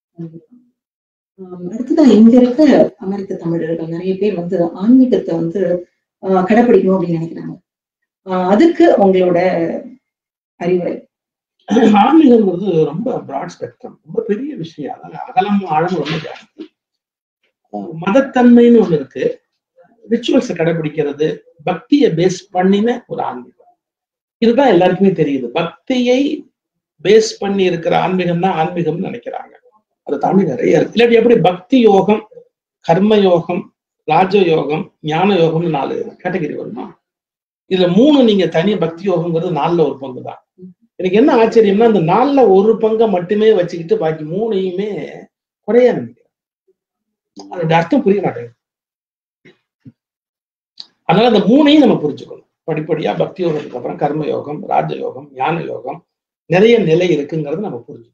ஆஹ் அடுத்ததா இங்க இருக்க அமெரிக்க தமிழர்கள் நிறைய பேர் வந்து ஆன்மீகத்தை வந்து ஆஹ் கடைபிடிக்கணும் அப்படின்னு நினைக்கிறாங்க ஆஹ் அதுக்கு உங்களோட அறிவுரை ஆன்மீகம்ங்கிறது ரொம்ப பிராட் ஸ்பெக்ட்ரம் ரொம்ப பெரிய விஷயம் அதனால அகலம் ஆழம் ரொம்ப ஜாஸ்தி அஹ் மதத்தன்மைன்னு ஒண்ணு இருக்கு ரிச்சுவல்ஸை கடைபிடிக்கிறது பக்தியை பேஸ் பண்ணின ஒரு ஆன்மீகம் இதுதான் எல்லாருக்குமே தெரியுது பக்தியை பேஸ் பண்ணி இருக்கிற ஆன்மீகம் தான் ஆன்மீகம்னு நினைக்கிறாங்க அதை தாண்டி நிறைய இருக்கு இல்லாட்டி எப்படி பக்தி யோகம் கர்ம யோகம் ராஜ யோகம் ஞான யோகம்னு நாலு கேட்டகரி வருமா இதுல மூணு நீங்க தனி பக்தி யோகம்ங்கிறது நாலுல ஒரு பங்கு தான் எனக்கு என்ன ஆச்சரியம்னா அந்த நாலுல ஒரு பங்கை மட்டுமே வச்சுக்கிட்டு பாக்கி மூணையுமே குறைய நினைக்கிறேன் அதோட அர்த்தம் புரிய மாட்டேங்குது அதனால அந்த மூணையும் நம்ம புரிஞ்சுக்கணும் படிப்படியா பக்தி யோகத்துக்கு அப்புறம் கர்ம யோகம் ராஜ யோகம் ஞான யோகம் நிறைய நிலை இருக்குங்கிறது நம்ம புரிஞ்சுக்கணும்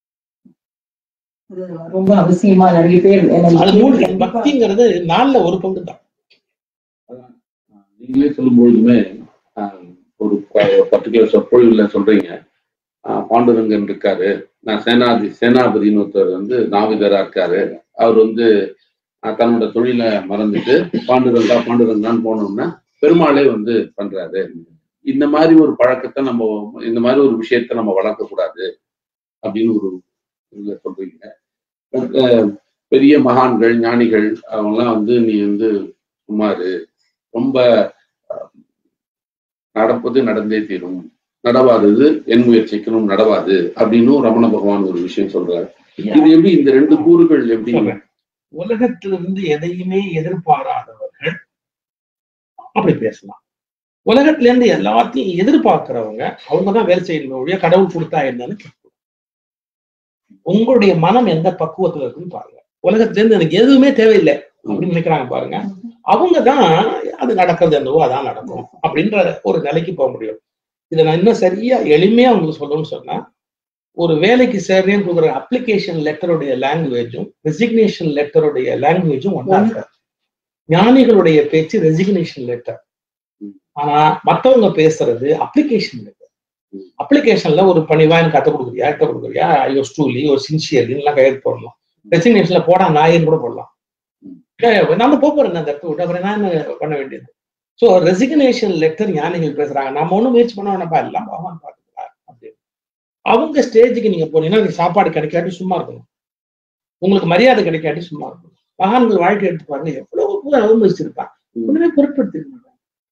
அது ரொம்ப அவசியமா நிறைய பேர் எனக்கு அது மூணு கண்டிப்பா பக்திங்கிறது நாலுல ஒரு பங்கு தான் நீங்களே சொல்லும்பொழுதுமே ஆஹ், ஒரு பர்டிகுலர் சொற்பொழிவுல சொல்றீங்க ஆஹ், பாண்டுரங்கன் இருக்காரு நான் சேனாதி சேனாபதினு ஒருத்தர் வந்து நாவிதரா இருக்காரு அவர் வந்து ஆஹ், தன்னோட தொழிலை மறந்துட்டு பாண்டுரங்கா பாண்டுரங்கான்னு போனோம்னா பெருமாளே வந்து பண்றாரு இந்த மாதிரி ஒரு பழக்கத்தை நம்ம இந்த மாதிரி ஒரு விஷயத்தை நம்ம வளர்க்க கூடாது அப்படின்னு ஒரு இதுல சொல்றீங்க அஹ், பெரிய மகான்கள் ஞானிகள் அவங்கெல்லாம் வந்து நீ வந்து சுமாரு ரொம்ப அஹ், நடப்பது நடந்தே தீரும் நடவாதது என் முயற்சிக்கணும் நடவாது அப்படின்னு ரமண பகவான் ஒரு விஷயம் சொல்றாரு இது எப்படி இந்த ரெண்டு கூறுகள் எப்படி சொல்றேன். உலகத்திலிருந்து எதையுமே எதிர்பாராதவர்கள் அப்படி பேசலாம் உலகத்துல இருந்து எல்லாத்தையும் எதிர்பார்க்கிறவங்க அவங்கதான் வேலை செய்யணும் ஒழிய கடவுள் கொடுத்தா என்னன்னு கேட்கணும் உங்களுடைய மனம் எந்த பக்குவத்துல இருக்குன்னு பாருங்க உலகத்துல இருந்து எனக்கு எதுவுமே தேவையில்லை அப்படின்னு நினைக்கிறாங்க பாருங்க அவங்க தான் அது நடக்கிறது என்னவோ அதான் நடக்கும் அப்படின்ற ஒரு நிலைக்கு போக முடியும் இதை நான் இன்னும் சரியா எளிமையா உங்களுக்கு சொல்லணும்னு சொன்னா ஒரு வேலைக்கு சேர்றேன்னு கொடுக்குற அப்ளிகேஷன் லெட்டருடைய லாங்குவேஜும் ரெசிக்னேஷன் லெட்டருடைய லாங்குவேஜும் ஒன்றா இருக்காது ஞானிகளுடைய பேச்சு ரெசிக்னேஷன் லெட்டர் ஆனா மத்தவங்க பேசுறது அப்ளிகேஷன் லெட்டர் அப்ளிகேஷன்ல ஒரு பணிவா எனக்கு கத்த கொடுக்குறியா கத்த கொடுக்குறியா ஐயோ ஸ்டூலி ஒரு சின்சியர்லி எல்லாம் கையெழுத்து போடலாம் ரெசிக்னேஷன்ல போடா நாயின்னு கூட போடலாம் ஏன் நம்ம போக போறேன் அந்த இடத்த விட்டு அப்புறம் நான் என்ன பண்ண வேண்டியது ஸோ ரெசிக்னேஷன் லெட்டர் ஞானிகள் பேசுறாங்க நம்ம ஒண்ணும் முயற்சி பண்ண வேணாம்ப்பா எல்லாம் பகவான் பார்த்துக்கலாம் அப்படின்னு அவங்க ஸ்டேஜுக்கு நீங்க போனீங்கன்னா நீங்க சாப்பாடு கிடைக்காட்டி சும்மா இருக்கணும் உங்களுக்கு மரியாதை கிடைக்காட்டி சும்மா இருக்கணும் மகான்கள் வாழ்க்கை எடுத்து பாருங்க எவ்வளவு பேர் அவமதிச்சிருப்பாங்க ஒண்ணுமே பொருட்படுத்திருக்க மாட்டாங்க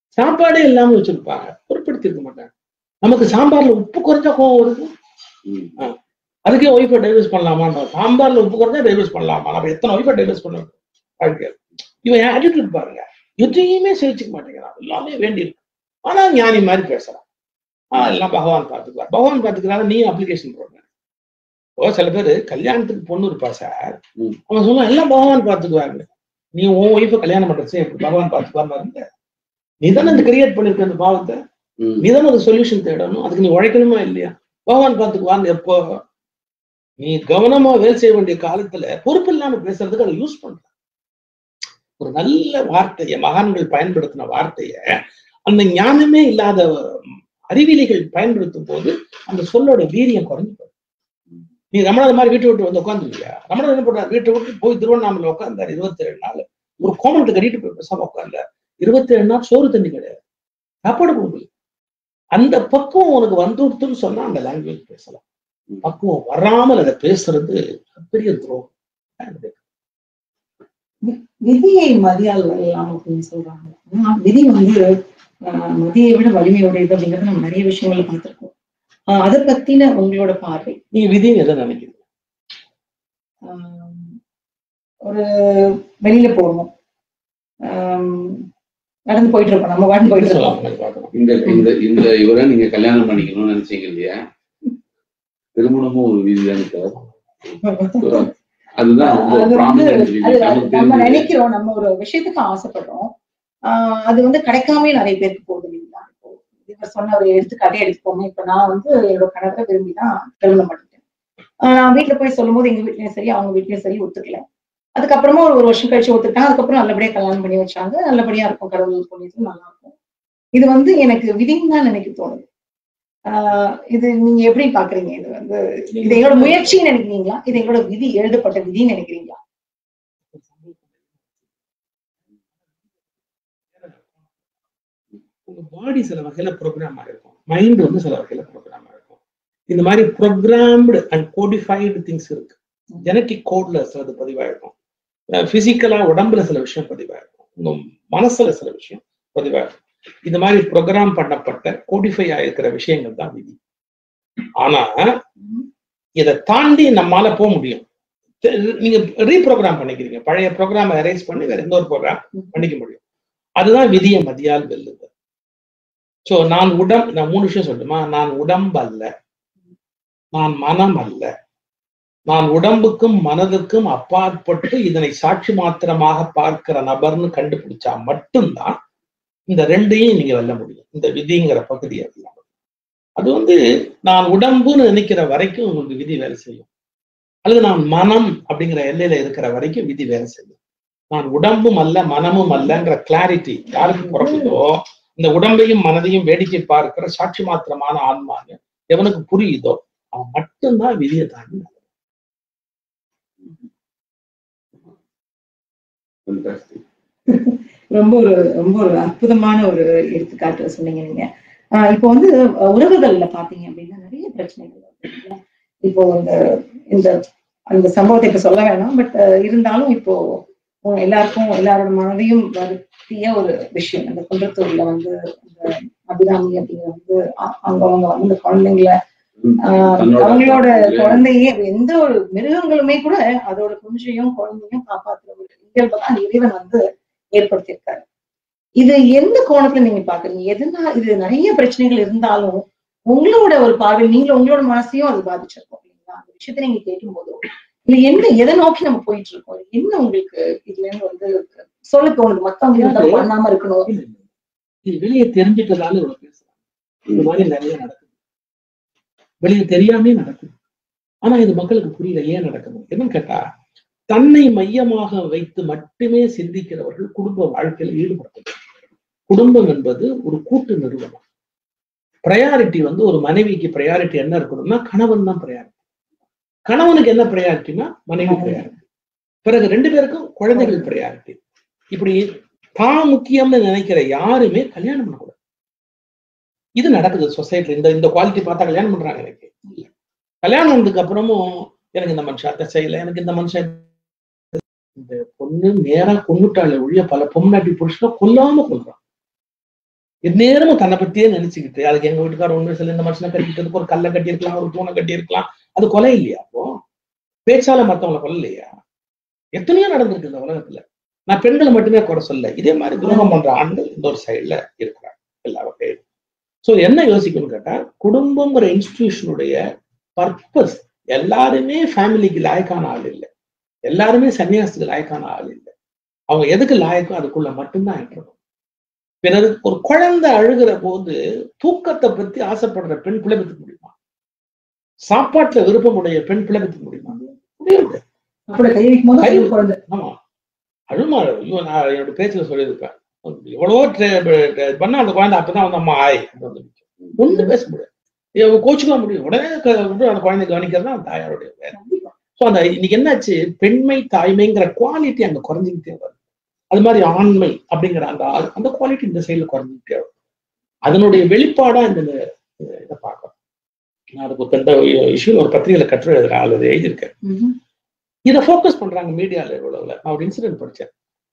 சாப்பாடே இல்லாம வச்சிருப்பாங்க பொருட்படுத்திருக்க மாட்டாங்க நமக்கு சாம்பார்ல உப்பு குறைஞ்சா கோவம் வருது ம். அதுக்கே ஒய்ஃபை டைவர்ஸ் பண்ணலாமான்ற சாம்பார்ல உப்பு குறைஞ்சா டைவர்ஸ் பண்ணலாமா நம்ம எத்தனை ஒய்ஃபை டைவர்ஸ் பண்ண வாழ்க்கை இவன் ஆட்டிடியூட் பாருங்க எதையுமே சேவிச்சுக்க மாட்டேங்கிறான் எல்லாமே வேண்டியிருக்கு ஆனா ஞானி மாதிரி பேசுறான் ஆஹ் எல்லாம் பகவான் பார்த்துக்குவார் பகவான் பார்த்துக்கிறாங்க நீ அப்ளிகேஷன் போடுங்க ஓ சில பேர் கல்யாணத்துக்கு பொண்ணு இருப்பா சார் ம். அவன் சொல்லுவான் எல்லாம் பகவான் பார்த்துக்குவாங்க நீ உன் ஒய்ஃபை கல்யாணம் பண்றது எப்படி பகவான் பார்த்துக்குவான்னு இருந்த நீ தானே இந்த கிரியேட் பண்ணிருக்க அந்த பாவத்தை ம். நீ தானே ஒரு சொல்யூஷன் தேடணும் அதுக்கு நீ உழைக்கணுமா இல்லையா பகவான் பார்த்துக்குவான்னு எப்போ நீ கவனமா வேலை செய்ய வேண்டிய காலத்துல பொறுப்பு இல்லாம பேசுறதுக்கு அதை யூஸ் பண்ற ஒரு நல்ல வார்த்தைய மகான்கள் பயன்படுத்தின வார்த்தைய அந்த ஞானமே இல்லாத அறிவிலிகள் பயன்படுத்தும் போது அந்த சொல்லோட வீரியம் குறைஞ்சு போகுது. நீ ரமணர் மாதிரி வீட்டை விட்டு வந்து உட்காந்துருக்கியா ரமணர் என்ன பண்றாரு வீட்டை விட்டு போய் திருவண்ணாமலை உட்காந்தாரு இருபத்தி ஏழு நாள் ஒரு கோமலத்தை கட்டிட்டு போய் பேசாம உட்காந்தார் இருபத்தி ஏழு நாள் சோறு தண்ணி கிடையாது சாப்பாடு கொடுக்கல அந்த பக்குவம் உனக்கு வந்துடுத்துன்னு சொன்னா அந்த லாங்குவேஜ் பேசலாம் பக்குவம் வராமல் அதை பேசுறது பெரிய துரோகம் விதியை மதியால் வரலாம் அப்படின்னு சொல்றாங்க ஆனா விதி வந்து ஆஹ், மதியை விட வலிமையுடையது அப்படிங்கறத நம்ம நிறைய விஷயங்கள்ல பார்த்திருக்கோம் ஆஹ், அதை பத்தின உங்களோட பார்வை நீ விதின்னு எதை நினைக்கிறீங்க ஆஹ், ஒரு வெளியில போகணும் ஆஹ், நடந்து போயிட்டு இருக்கோம் நம்ம வாட்டு போயிட்டு இருக்கோம் சொல்லலாம் பார்க்கலாம் இந்த இந்த இந்த இவரை நீங்க கல்யாணம் பண்ணிக்கணும்னு நினைச்சீங்க இல்லையா திருமணமும் ஒரு விதி தானே சார் அதுதான் ரொம்ப அது வந்து prominent விதி. அது நமக்கு அது நம்ம தெரிஞ்சது. நினைக்கிறோம் நம்ம ஒரு விஷயத்துக்கு ஆசைப்படுறோம் ஆஹ் அது வந்து கிடைக்காம நிறைய பேருக்கு போகுது இல்லைங்களா இப்போ இவர் சொன்ன ஒரு எடுத்துக்காட்டே எடுத்துக்கோங்க இப்ப நான் வந்து என்னோட கணவரை விரும்பி தான் திருமணம் பண்ணிட்டேன் ஆஹ் நான் வீட்டுல போய் சொல்லும்போது எங்க வீட்லயும் சரி அவங்க வீட்லயும் சரி ஒத்துக்கல அதுக்கப்புறமா ஒரு ஒரு வருஷம் கழிச்சு ஒத்துக்கிட்டாங்க அதுக்கப்புறம் நல்லபடியா கல்யாணம் பண்ணி வச்சாங்க நல்லபடியா இருக்கும் கடவுள் புண்ணியத்துல நல்லா இருக்கும் இது வந்து எனக்கு விதின்னு தான் நினைக்க தோணுது ஆஹ் இது நீங்க எப்படி பாக்குறீங்க இது வந்து இது எங்களோட முயற்சின்னு நினைக்கிறீங்களா இது எங்களோட விதி எழுதப்பட்ட விதின்னு நினைக்கிறீங்களா உங்க பாடி சில வகையில ப்ரோக்ராம் ஆயிருக்கும் மைண்ட் வந்து சில வகையில ப்ரோக்ராம் ஆயிருக்கும் இந்த மாதிரி ப்ரோக்ராம்டு அண்ட் கோடிஃபைடு திங்ஸ் இருக்கு ஜெனட்டிக் கோட்ல சிலது பதிவாயிருக்கும் பிசிக்கலா உடம்புல சில விஷயம் பதிவாயிருக்கும் உங்க மனசுல சில விஷயம் பதிவாயிருக்கும் இந்த மாதிரி ப்ரோக்ராம் பண்ணப்பட்ட கோடிஃபை ஆயிருக்கிற விஷயங்கள் தான் விதி ஆனா இதை தாண்டி நம்மால போக முடியும் தெ- நீங்க ரீப்ரோக்ராம் பண்ணிக்கிறீங்க பழைய ப்ரோக்ராம் எரேஸ் பண்ணி வேற எந்த ஒரு ப்ரோக்ராம் பண்ணிக்க முடியும் அதுதான் விதியை மதியால் வெல்லுது சோ நான் உடம் நான் மூணு விஷயம் சொல்லட்டுமா நான் உடம்பு அல்ல நான் மனம் அல்ல நான் உடம்புக்கும் மனதுக்கும் அப்பாற்பட்டு இதனை சாட்சி மாத்திரமாக பார்க்கிற நபர்னு கண்டுபிடிச்சா மட்டும்தான் இந்த ரெண்டையும் நீங்க வெல்ல முடியும் இந்த விதிங்கிற பகுதியை வெல்ல முடியும் அது வந்து நான் உடம்புன்னு நினைக்கிற வரைக்கும் உங்களுக்கு விதி வேலை செய்யும் அல்லது நான் மனம் அப்படிங்கிற எல்லையில இருக்கிற வரைக்கும் விதி வேலை செய்யும் நான் உடம்பும் அல்ல மனமும் அல்லங்கிற கிளாரிட்டி யாருக்கு பிறகுதோ இந்த உடம்பையும் மனதையும் வேடிக்கை பார்க்கிற சாட்சி மாத்திரமான ஆன்மாங்க எவனுக்கு புரியுதோ அவன் மட்டும்தான் விதியை தாண்டி Fantastic. ரொம்ப ஒரு ரொம்ப ஒரு அற்புதமான ஒரு எடுத்துக்காட்டு சொன்னீங்க நீங்க ஆஹ் இப்போ வந்து அஹ், உறவுகள்ல பாத்தீங்க அப்படின்னா நிறைய பிரச்சனைகள் வருது இல்லையா? இப்போ இந்த இந்த அந்த சம்பவத்தை இப்ப சொல்ல வேணாம் பட் இருந்தாலும் இப்போ உங்க எல்லாருக்கும் எல்லாரோட மனதையும் வருத்திய ஒரு விஷயம் அந்த குன்றத்தூர்ல வந்து அந்த அபிராமி அப்படிங்கிற வந்து அ- அங்க அவங்க வந்து இந்த குழந்தைங்கள ஆஹ் தன்னோட அவங்களோட குழந்தையே எந்த ஒரு மிருகங்களுமே கூட அதோட குஞ்சையும் குழந்தையும் காப்பாத்துற ஒரு இயல்பை தான் இறைவன் வந்து ஏற்படுத்தியிருக்காரு இது எந்த கோணத்துல நீங்க பாக்குறீங்க எதனா இது நிறைய பிரச்சனைகள் இருந்தாலும் உங்களோட ஒரு பார்வை நீங்க உங்களோட மனசையும் அது பாதிச்சிருக்கும் இல்லைங்களா அந்த விஷயத்தை நீங்க கேட்கும் போதும் இல்ல என்ன எதை நோக்கி நம்ம போயிட்டு இருக்கோம் என்ன உங்களுக்கு இதுல இருந்து வந்து சொல்ல தோணுது மத்தவங்க இந்த தப்பு பண்ணாம இருக்கணும் இல்ல, இல்ல. இது வெளியே தெரிஞ்சுட்டதால இவ்வளவு பேசுறாங்க இந்த மாதிரி நிறைய நடக்குது வெளியே தெரியாமே நடக்குது ஆனா இது மக்களுக்கு புரியல ஏன் நடக்குது என்னன்னு கேட்டா தன்னை மையமாக வைத்து மட்டுமே சிந்திக்கிறவர்கள் குடும்ப வாழ்க்கையில ஈடுபடுத்த குடும்பம் என்பது ஒரு கூட்டு நிறுவனம் ப்ரையாரிட்டி வந்து ஒரு மனைவிக்கு ப்ரையாரிட்டி என்ன இருக்கணும்னா கணவன் தான் ப்ரையாரிட்டி கணவனுக்கு என்ன ப்ரையாரிட்டினா மனைவி ப்ரையாரிட்டி பிறகு ரெண்டு பேருக்கும் குழந்தைகள் ப்ரையாரிட்டி இப்படி தான் முக்கியம்னு நினைக்கிற யாருமே கல்யாணம் பண்ணக்கூடாது இது நடக்குது சொசைட்டில இந்த இந்த குவாலிட்டி பார்த்தா கல்யாணம் பண்றாங்க எனக்கு இல்ல கல்யாணம் பண்ணதுக்கு அப்புறமும் எனக்கு இந்த மனுஷன் அதை செய்யல எனக்கு இந்த மனுஷன் இந்த பொண்ணு நேரா கொண்டுட்டாள் ஒழிய பல பொம்னாட்டி புருஷனை கொல்லாம கொள்றான் நேரமும் தன்னை பத்தியே நினைச்சுக்கிட்டு அதுக்கு எங்க வீட்டுக்கார ஒண்ணு சில இந்த மனுஷனை கட்டிக்கிட்டதுக்கு ஒரு கல்லை கட்டி இருக்கலாம் ஒரு தூணை கட்டி இருக்கலாம் அது கொலை இல்லையா அப்போ பேச்சால மத்தவங்களை கொல்லலையா எத்தனையோ நடந்திருக்கு இந்த உலகத்துல நான் பெண்களை மட்டுமே குறை சொல்ல இதே மாதிரி துரோகம் பண்ற ஆண்கள் இந்த ஒரு சைடுல இருக்கிறாங்க எல்லா வகையிலும் ஸோ என்ன யோசிக்கணும்னு கேட்டா குடும்பங்கிற இன்ஸ்டிடியூஷனுடைய பர்பஸ் எல்லாருமே ஃபேமிலிக்கு லாயக்கான ஆள் இல்லை எல்லாருமே சன்னியாசத்துக்கு லாயக்கான ஆள் இல்லை அவங்க எதுக்கு லாயக்கோ அதுக்குள்ள மட்டும்தான் இருக்கணும் பிறருக்கு ஒரு குழந்தை அழுகிற போது தூக்கத்தை பத்தி ஆசைப்படுற பெண் பிழைப்புக்க முடியுமா சாப்பாட்டுல விருப்பமுடைய பெண் பிழைப்புக்க முடியுமா முடியாது அப்படி கை வைக்கும் போது கை- அது குழந்தை ஆமா அழுமா ஐயோ நான் என்னோட பேச்சுல சொல்லியிருப்பேன் எவ்வளவோ ட்ரே- ட்ரே- பண்ணா அந்த குழந்தை அப்பதான் வந்து அம்மா ஆய் அப்படின்னு வந்து நிக்கும். ஒண்ணும் பேச முடியாது இவன் கோச்சுக்க முடியும் உடனே க- விட்டு அந்த குழந்தை கவனிக்கிறது தான் தாயாருடைய வேலை கண்டிப்பா. ஸோ அந்த இன்னைக்கு என்னாச்சு பெண்மை தாய்மைங்கிற குவாலிட்டி அங்க குறைஞ்சிக்கிட்டே வருது அது மாதிரி ஆண்மை அப்படிங்கிற அந்த ஆ- அந்த குவாலிட்டி இந்த சைடுல குறைஞ்சிக்கிட்டே வருது அதனுடைய வெளிப்பாடா இந்த இந்த இதை பார்க்கணும் நான் அதுக்கு ஒரு இந்த இஷ்யூல ஒரு பத்திரிகையில கட்டுரை எழுதுறேன் அல்லது எழுதியிருக்கேன் ம்ஹும். இதை ஃபோக்கஸ் பண்றாங்க மீடியால இவ்வளவுல நான் ஒரு இன்சிடென்ட் படிச்சேன்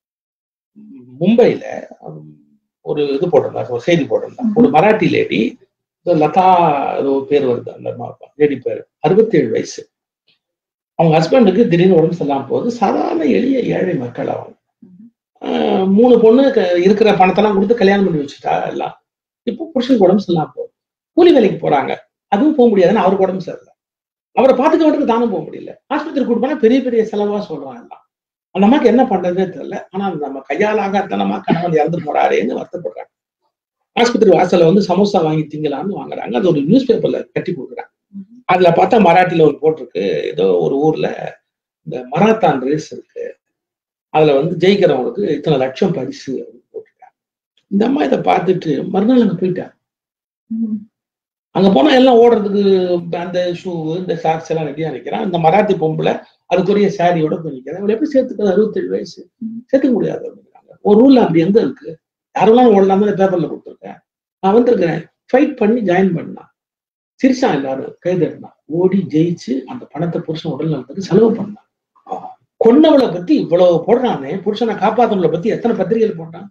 மும்பைல உம், ஒரு இது போட்டிருந்தாங்க ஒரு செய்தி போட்டிருந்தாங்க ஒரு மராட்டி லேடி லதா ஏதோ பேர் வருது அந்த லேடி பேர் அறுபத்தேழு வயசு அவங்க ஹஸ்பண்டுக்கு திடீர்னு உடம்பு சரியில்லாம போகுது சாதாரண எளிய ஏழை மக்கள் அவங்க ஆஹ் மூணு பொண்ணு க- இருக்கிற பணத்தெல்லாம் கொடுத்து கல்யாணம் பண்ணி வச்சுட்டா எல்லாம் இப்போ புருஷனுக்கு உடம்பு சரியில்லாம போகுது கூலி வேலைக்கு போறாங்க அதுவும் போக முடியாதுன்னு அவருக்கு உடம்பு சரியில்லை அவரை பார்த்துக்க மட்டும் தானும் போக முடியல ஆஸ்பத்திரி கூட்டு போனா பெரிய பெரிய செலவா சொல்றான் எல்லாம் அந்த அம்மாக்கு என்ன பண்றதுன்னே தெரியல ஆனா நம்ம கையாலாக அத்தனமா கணவன் இறந்து போறாரேன்னு வருத்தப்படுறாங்க ஆஸ்பத்திரி வாசல்ல வந்து சமோசா வாங்கி திங்கலாம்னு வாங்குறாங்க அது ஒரு நியூஸ் பேப்பர்ல கட்டி கொடுக்குறாங்க அதுல பார்த்தா மராட்டில ஒரு போட்டிருக்கு ஏதோ ஒரு ஊர்ல இந்த மராத்தான் ரேஸ் இருக்கு அதுல வந்து ஜெயிக்கிறவங்களுக்கு இத்தனை லட்சம் பரிசு அப்படின்னு போட்டிருக்காங்க இந்த அம்மா இதை பார்த்துட்டு மறுநாள் அங்க போயிட்டா ம். அங்க போனா எல்லாம் ஓடுறதுக்கு அந்த ஷூ இந்த சாக்ஸ் எல்லாம் ரெடியா நிக்கிறான் இந்த மராத்தி பொம்பளை அதுக்குரிய சாரியோட போய் நிக்கிறேன் இவளை எப்படி சேர்த்துக்கிறது அறுபத்தேழு வயசு சேர்த்துக்க முடியாது அப்படிங்கிறாங்க ஒரு ஊர்ல அப்படி எங்க இருக்கு யாரெல்லாம் ஓடலாம் பேப்பர்ல கொடுத்துருக்கேன் நான் வந்திருக்கிறேன் ஃபைட் பண்ணி ஜாயின் பண்ணான் சிரிச்சான் எல்லாரும் கைதட்டினான் ஓடி ஜெயிச்சு அந்த பணத்தை புருஷன் உடல் நலத்துக்கு செலவு பண்ணான் கொன்னவளை பத்தி இவ்வளவு போடுறானே புருஷனை காப்பாத்தவளை பத்தி எத்தனை பத்திரிகைகள் போட்டான்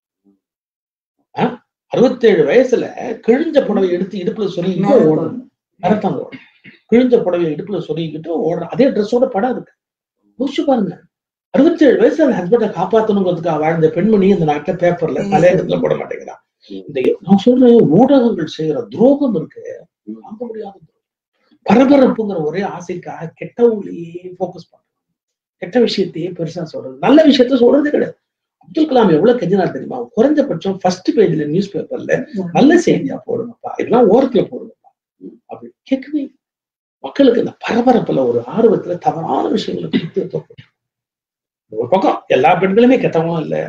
ஆ? அறுபத்தேழு வயசுல கிழிஞ்ச புடவை எடுத்து இடுப்புல சொருகிட்டு ஓடுறான் மரத்தாங்க ஓடும் கிழிஞ்ச புடவையை இடுப்புல சொருகிக்கிட்டு ஓடுற அதே ட்ரெஸ்ஸோட படம் இருக்கு யோசிச்சு பாருங்க அறுபத்தேழு வயசுல அந்த ஹஸ்பண்டை காப்பாத்தணுங்கிறதுக்காக வாழ்ந்த பெண்மணி இந்த நாட்டுல பேப்பர்ல தலையங்கத்துல போட மாட்டேங்கிறான் இந்த நான் சொல்றேன் ஊடகங்கள் செய்யற துரோகம் இருக்கு நம்ப முடியாத துரோகம். பரபரப்புங்கிற ஒரே ஆசைக்காக கெட்டவங்களையே ஃபோக்கஸ் பண்றாங்க கெட்ட விஷயத்தையே பெருசா சொல்றது நல்ல விஷயத்த சொல்றது கிடையாது அப்துல் கலாம் எவ்வளவு கெஞ்சினார் தெரியுமா குறைஞ்சபட்சம் ஃபர்ஸ்ட் பேஜ்ல நியூஸ் பேப்பர்ல நல்ல செய்தியா போடுங்கப்பா இதெல்லாம் ஓரத்துல போடுங்கப்பா அப்படி கேட்கவே இல்லை. மக்களுக்கு இந்த பரபரப்புல ஒரு ஆர்வத்துல தவறான விஷயங்களை கொடுத்து தோக்கணும். ஒரு பக்கம் எல்லா பெண்களுமே கெட்டவங்களும் இல்ல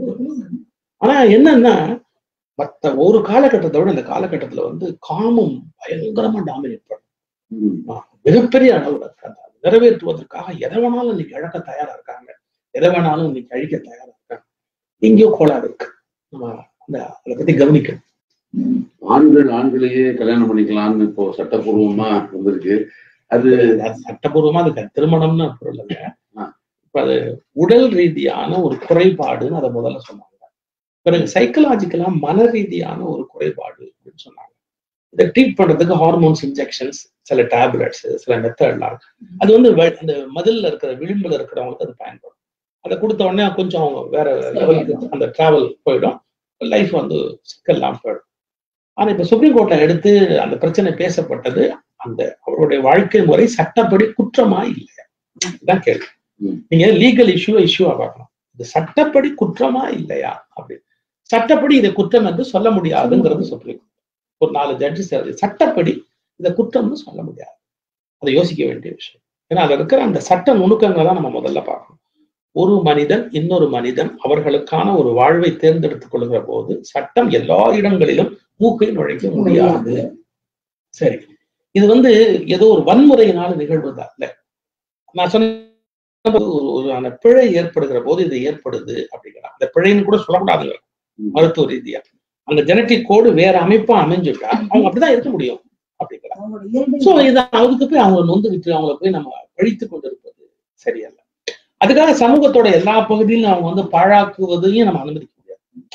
ஆனா என்னன்னா மத்த ஒரு காலகட்டத்தை விட இந்த காலகட்டத்துல வந்து காமம் பயங்கரமா டாமினேட் பண்ணும் ம். மிகப்பெரிய அளவுல இருக்கு. அதை நிறைவேற்றுவதற்காக எதை வேணாலும் இன்னைக்கு இழக்க தயாரா இருக்காங்க எதை வேணாலும் இன்னைக்கு அழிக்க தயாரா இருக்காங்க எங்கேயோ கோளாறு இருக்கு நம்ம அந்த அதை பத்தி கவனிக்கணும் ஆண்கள் ஆண்களையே கல்யாணம் பண்ணிக்கலாம்னு இப்போ சட்டப்பூர்வமா வந்திருக்கு அது அது சட்டபூர்வமா அதுக்கு திருமணம்னு பொருள் இல்ல ஆ. இப்ப அது உடல் ரீதியான ஒரு குறைபாடுன்னு அதை முதல்ல சொன்னாங்க பிறகு சைக்கலாஜிக்கலா மன ரீதியான ஒரு குறைபாடு அப்படின்னு சொன்னாங்க இதை ட்ரீட் பண்றதுக்கு ஹார்மோன்ஸ் இன்ஜெக்ஷன்ஸ் சில டேப்லெட்ஸ் சில மெத்தட்லாம் இருக்கு அது வந்து வெ- அந்த மதில்ல இருக்கிற விளிம்புல இருக்கிறவங்களுக்கு அது பயன்படும் அதை கொடுத்த உடனே கொஞ்சம் அவங்க வேற லெவலுக்கு அந்த டிராவல் போயிடும் லைஃப் வந்து சிக்கல்லாம் போயிடும் ஆனா இப்ப சுப்ரீம் கோர்ட்ல எடுத்து அந்த பிரச்சனை பேசப்பட்டது அந்த அவருடைய வாழ்க்கை முறை சட்டப்படி குற்றமா இல்லையா இதுதான் கேள்வி ம். நீங்க லீகல் இஷ்யூ இஷ்யூவா பார்க்கணும் இது சட்டப்படி குற்றமா இல்லையா அப்படி சட்டப்படி இதை குற்றம் என்று சொல்ல முடியாதுங்கிறது சுப்ரீம் கோர்ட் ஒரு நாலு ஜட்ஜஸ் சட்டப்படி இதை குற்றம்னு சொல்ல முடியாது அதை யோசிக்க வேண்டிய விஷயம் ஏன்னா அதுல இருக்கிற அந்த சட்ட நுணுக்கங்களை தான் நம்ம முதல்ல பார்க்கணும் ஒரு மனிதன் இன்னொரு மனிதன் அவர்களுக்கான ஒரு வாழ்வை தேர்ந்தெடுத்துக் கொள்கிற போது சட்டம் எல்லா இடங்களிலும் மூக்கை நுழைக்க முடியாது சரி இது வந்து ஏதோ ஒரு வன்முறையினால நிகழ்வதா இல்ல நான் சொன்ன ஒரு ஒரு அந்த பிழை ஏற்படுகிற போது இது ஏற்படுது அப்படிங்கிறான் அந்த பிழைன்னு கூட சொல்லக்கூடாதுங்க ம். மருத்துவ ரீதியா அந்த ஜெனட்டிக் கோடு வேற அமைப்பா அமைஞ்சுட்டா அவங்க அப்படிதான் இருக்க முடியும் அப்படிங்கிறாங்க அவங்களோட இயல்பை சோ இதை அதுக்கு போய் அவங்க நொந்துகிட்டு அவங்கள போய் நம்ம பழித்து கொண்டிருப்பது சரியல்ல அதுக்காக சமூகத்தோட எல்லா பகுதியிலும் அவங்க வந்து பாழாக்குவதையும் நம்ம அனுமதிக்க முடியாது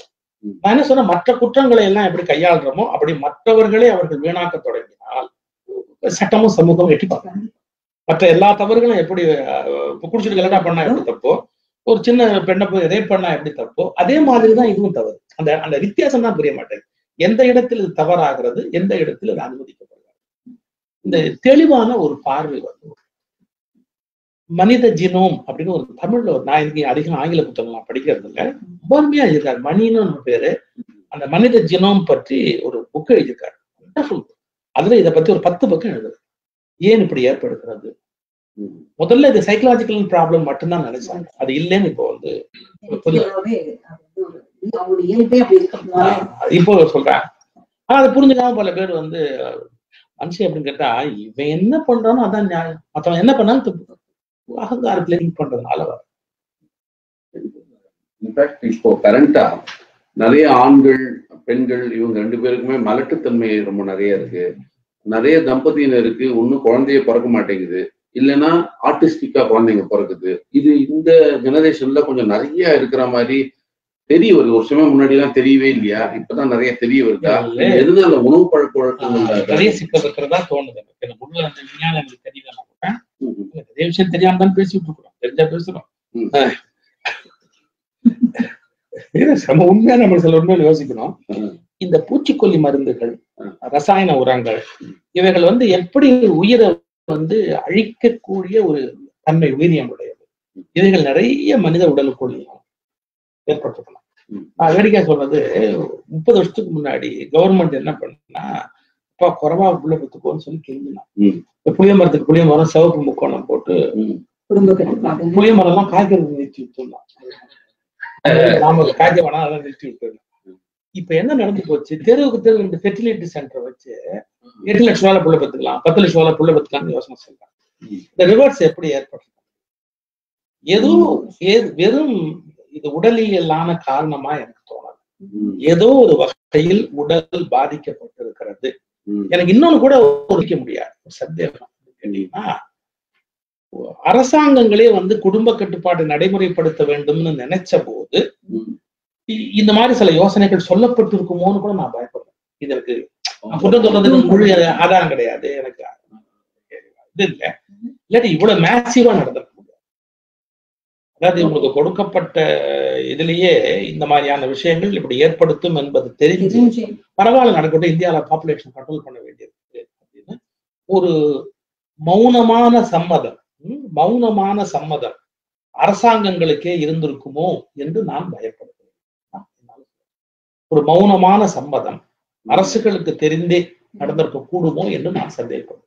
ம். நான் என்ன சொன்னேன் மற்ற குற்றங்களை எல்லாம் எப்படி கையாளுறோமோ அப்படி மற்றவர்களை அவர்கள் வீணாக்க தொடங்கினால் சட்டமும் சமூகமும் எட்டி பார்க்கணும் மற்ற எல்லா தவறுகளும் எப்படி அஹ், இப்ப குடிச்சிட்டு கலட்டா பண்ணா எப்படி தப்போ ஒரு சின்ன பெண்ணை போய் ரேப் பண்ணா எப்படி தப்போ அதே மாதிரி தான் இதுவும் தவறு அந்த அந்த வித்தியாசம் தான் புரிய மாட்டேங்குது எந்த இடத்தில் இது தவறாகிறது எந்த இடத்தில் இது அனுமதிக்கப்படுகிறது இந்த தெளிவான ஒரு பார்வை வந்து மனித ஜினோம் அப்படின்னு ஒரு தமிழ்ல ஒரு நான் இன்னைக்கு அதிகம் ஆங்கில புத்தகம்லாம் படிக்கிறது இல்ல ரொம்ப அருமையா எழுதியிருக்காரு மணின்னு ஒரு பேரு அந்த மனித ஜினோம் பற்றி ஒரு புக் எழுதியிருக்காரு Wonderful book. அதுல இதை பத்தி ஒரு பத்து பக்கம் எழுதுது ஏன் இப்படி ஏற்படுகிறது ம். முதல்ல இது சைக்கலாஜிக்கல் ப்ராப்ளம் மட்டும்தான் நினைச்சாங்க அது இல்லைன்னு இப்போ வந்து புரியுது. இயற்கையாகவே அது வந்து ஒரு அவங்களோட இயல்பே அப்படி இருக்கிறதுனால ஆஹ் இப்போ சொல்றேன் ஆனா அதை புரிஞ்சுக்காம பல பேர் வந்து அஹ், மனுஷன் அப்படின்னு கேட்டா இவன் என்ன பண்றானோ அதான் நியாயம் மத்தவன் என்ன பண்ணாலும் தப்பு அகங்காரத்துல லிங்க் பண்றதுனால வரும். இன்ஃபேக்ட் இப்போ கரண்டா நிறைய ஆண்கள் பெண்கள் இவங்க ரெண்டு பேருக்குமே மலட்டுத்தன்மை ரொம்ப நிறைய இருக்கு நிறைய தம்பதியினருக்கு ஒன்னும் குழந்தையே பிறக்க மாட்டேங்குது இல்லைன்னா ஆர்டிஸ்டிக்கா குழந்தைங்க பிறக்குது இது இந்த ஜெனரேஷன்ல கொஞ்சம் நிறைய இருக்கிற மாதிரி தெரிய வருது ஒரு சமயம் முன்னாடி எல்லாம் தெரியவே இல்லையா இப்பதான் நிறைய தெரிய வருதா இல்ல. இது எதனால உணவு பழக்க ஆஹ், வழக்கங்கள் நிறைய சிக்கல் இருக்கிறதா தோணுது எனக்கு எனக்கு உள்ள அந்த விஞ்ஞானம் எனக்கு தெரியல கூட ம், நிறைய விஷயம் தெரியாம தான் பேசிட்டு இருக்கிறோம் தெரிஞ்சா பேசுறோம் ம். ஆஹ். இது நம்ம உண்மையா நம்ம சில உண்மையில யோசிக்கணும் ம். இந்த பூச்சிக்கொல்லி மருந்துகள் ம். ரசாயன உரங்கள் இவைகள் வந்து எப்படி உயிரை வந்து அழிக்கக்கூடிய ஒரு தன்மை உயிரியம் உடையது இவைகள் நிறைய மனித உடலுக்குள் ஏற்பட்டிருக்கலாம் ம். நான் வேடிக்கை சொல்றது முப்பது வருஷத்துக்கு முன்னாடி கவர்மெண்ட் என்ன பண்ணா அப்பா குறவா புள்ள பெற்றுக்கோன்னு சொல்லி கிழிஞ்சினான் ம். இந்த புளிய மரத்துக்கு புளிய மரம் சிவப்பு முக்கோணம் போட்டு ம். குடும்ப கட்டுப்பாடு புளிய மரம் எல்லாம் காய்க்கிறது நிறுத்தி விட்டுருந்தான் நாம காய்க்க வேணாம் அதெல்லாம் நிறுத்தி விட்டுருந்தோம் இப்ப என்ன நடந்து போச்சு தெருவுக்கு தெரு ரெண்டு ஃபெர்டிலிட்டி சென்டர் வச்சு எட்டு லட்ச ரூபாய் புள்ள பெற்றுக்கலாம் பத்து லட்ச ரூபாய் புள்ள பெற்றுக்கலாம்னு யோசனை செய்யலாம் ம். இந்த ரிவர்ஸ் எப்படி ஏற்பட்டு எதுவும் ஏ- வெறும் இது உடலியலான காரணமா எனக்கு தோணல ம். ஏதோ ஒரு வகையில் உடல் பாதிக்கப்பட்டிருக்கிறது ம். எனக்கு இன்னொன்னு கூட ஒழிக்க முடியாது ஒரு சந்தேகம் கேட்டீங்கன்னா அரசாங்கங்களே வந்து குடும்ப கட்டுப்பாடு நடைமுறைப்படுத்த வேண்டும்னு நினைச்ச போது ம். இ- இந்த மாதிரி சில யோசனைகள் சொல்லப்பட்டிருக்குமோன்னு கூட நான் பயப்படுறேன் இதற்கு நான் குற்றம் சொல்றதுக்கு முழு ஆதாரம் கிடையாது எனக்கு இது இல்ல இல்லாட்டி இவ்வளவு மேசிவா நடந்திருக்க முடியாது அதாவது உங்களுக்கு கொடுக்கப்பட்ட இதுலயே இந்த மாதிரியான விஷயங்கள் இப்படி ஏற்படுத்தும் என்பது தெரிஞ்சு தெரிஞ்சு பரவாயில்ல நடக்கட்டும் இந்தியாவில பாப்புலேஷன் கண்ட்ரோல் பண்ண வேண்டியிருக்கு அப்படின்னு ஒரு மௌனமான சம்மதம் ம், மௌனமான சம்மதம் அரசாங்கங்களுக்கே இருந்திருக்குமோ என்று நான் பயப்படுகிறேன் ஒரு மௌனமான சம்மதம் அரசுகளுக்கு தெரிந்தே நடந்திருக்க கூடுமோ என்று நான் சந்தேகப்படுறேன்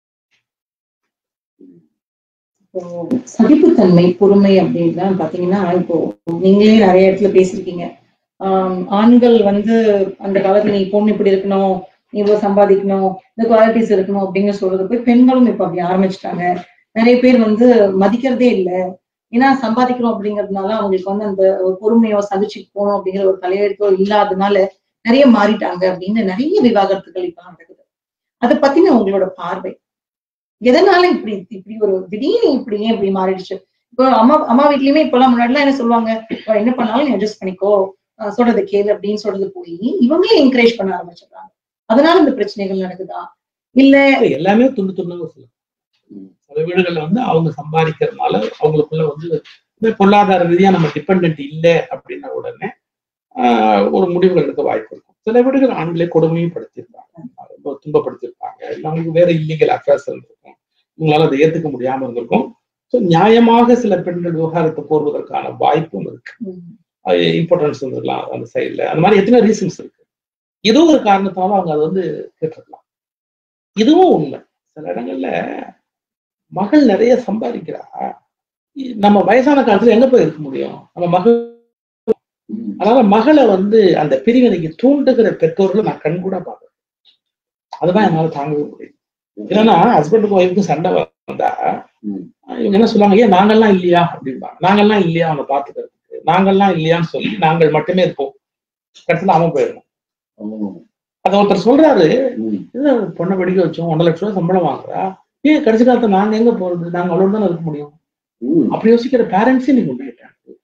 இப்போ சகிப்புத்தன்மை பொறுமை அப்படின்னா பாத்தீங்கன்னா இப்போ நீங்களே நிறைய இடத்துல பேசியிருக்கீங்க ஆஹ் ஆண்கள் வந்து அந்த காலத்துல நீ பொண்ணு இப்படி இருக்கணும் நீ இவ்வளவு சம்பாதிக்கணும் இந்த குவாலிட்டிஸ் இருக்கணும் அப்படின்னு சொல்றது போய் பெண்களும் இப்ப அப்படி ஆரம்பிச்சிட்டாங்க நிறைய பேர் வந்து மதிக்கிறதே இல்லை ஏன்னா சம்பாதிக்கிறோம் அப்படிங்கிறதுனால அவங்களுக்கு வந்து அந்த ஒரு பொறுமையோ சகிச்சுட்டு போகணும் அப்படிங்கிற ஒரு தலையெழுத்தோ இல்லாதனால நிறைய மாறிட்டாங்க அப்படின்னு நிறைய விவாகரத்துகள் இப்ப நடக்குது அதை பத்தின உங்களோட பார்வை எதனால இப்படி இப்படி ஒரு திடீர்னு இப்படி ஏன் இப்படி மாறிடுச்சு இப்போ அம்மா அம்மா வீட்லயுமே இப்பெல்லாம் முன்னாடிலாம் என்ன சொல்லுவாங்க "அவ என்ன பண்ணாலும் நீ அட்ஜஸ்ட் பண்ணிக்கோ அஹ் சொல்றதை கேளு அப்படின்னு சொல்றது போய் இவங்களே என்கரேஜ் பண்ண ஆரம்பிச்சிடுறாங்க அதனால இந்த பிரச்சனைகள் நடக்குதா இல்ல எல்லாமே துண்டு துண்டாக சொல்லுங்க ம். சில வீடுகள்ல வந்து அவங்க சம்பாதிக்கிறதுனால அவங்களுக்குள்ள வந்து இந்த பொருளாதார ரீதியா நம்ம டிபெண்ட் இல்லை அப்படின்ன உடனே ஆஹ், ஒரு முடிவுகள் எடுக்க வாய்ப்பு இருக்கும் சில வீடுகள் ஆண்களே கொடுமையும் படுத்திருப்பாங்க ரொம்ப துன்பப்படுத்திருப்பாங்க இல்லை அவங்களுக்கு வேற இல்லீகல் அஃபேர்ஸ் இருந்திருக்கும் உங்களால அதை ஏத்துக்க முடியாம இருந்திருக்கும் ஸோ நியாயமாக சில பெண்கள் விவகாரத்தை போடுவதற்கான வாய்ப்பும் இருக்கு இம்பார்ட்டன்ஸ் இருந்திருக்கலாம் அந்த சைடுல அந்த மாதிரி எத்தனை ரீசன்ஸ் இருக்கு ஏதோ ஒரு காரணத்தால அவங்க அதை வந்து கேட்டிருக்கலாம் இதுவும் உண்மை சில இடங்கள்ல மகள் நிறைய சம்பாதிக்கிறா இ- நம்ம வயசான காலத்துல எங்க போய் இருக்க முடியும் நம்ம மகள் ம். அதனால மகளை வந்து அந்த பிரிவினைக்கு தூண்டுகிற பெற்றோர்களை நான் கண் கூட பார்க்கறேன் அதுதான் என்னால தாங்கவே முடியும் இல்லைன்னா ஹஸ்பண்டுக்கும் ஒய்ஃபுக்கும் சண்டை வந்தா ம். இவங்க என்ன சொல்லுவாங்க ஏன் நாங்கெல்லாம் இல்லையா அப்படிம்பாங்க நாங்கெல்லாம் இல்லையா அவனை பாத்துக்கிறதுக்கு நாங்கெல்லாம் இல்லையான்னு சொல்லி நாங்கள் மட்டுமே இருப்போம் கடைசியில் அவன் போயிடணும் ஓ. அதை ஒருத்தர் சொல்றாரு ம். இது பொண்ணை படிக்க வச்சோம் ஒன்றரை லட்ச ரூபாய் சம்பளம் வாங்குறா ஏன் கடைசி காலத்துல நாங்க எங்க போறது நாங்க அவ்வளவு தானே இருக்க முடியும் ம். அப்படி யோசிக்கிற பேரண்ட்ஸே நீங்க உண்டாயிட்டாங்க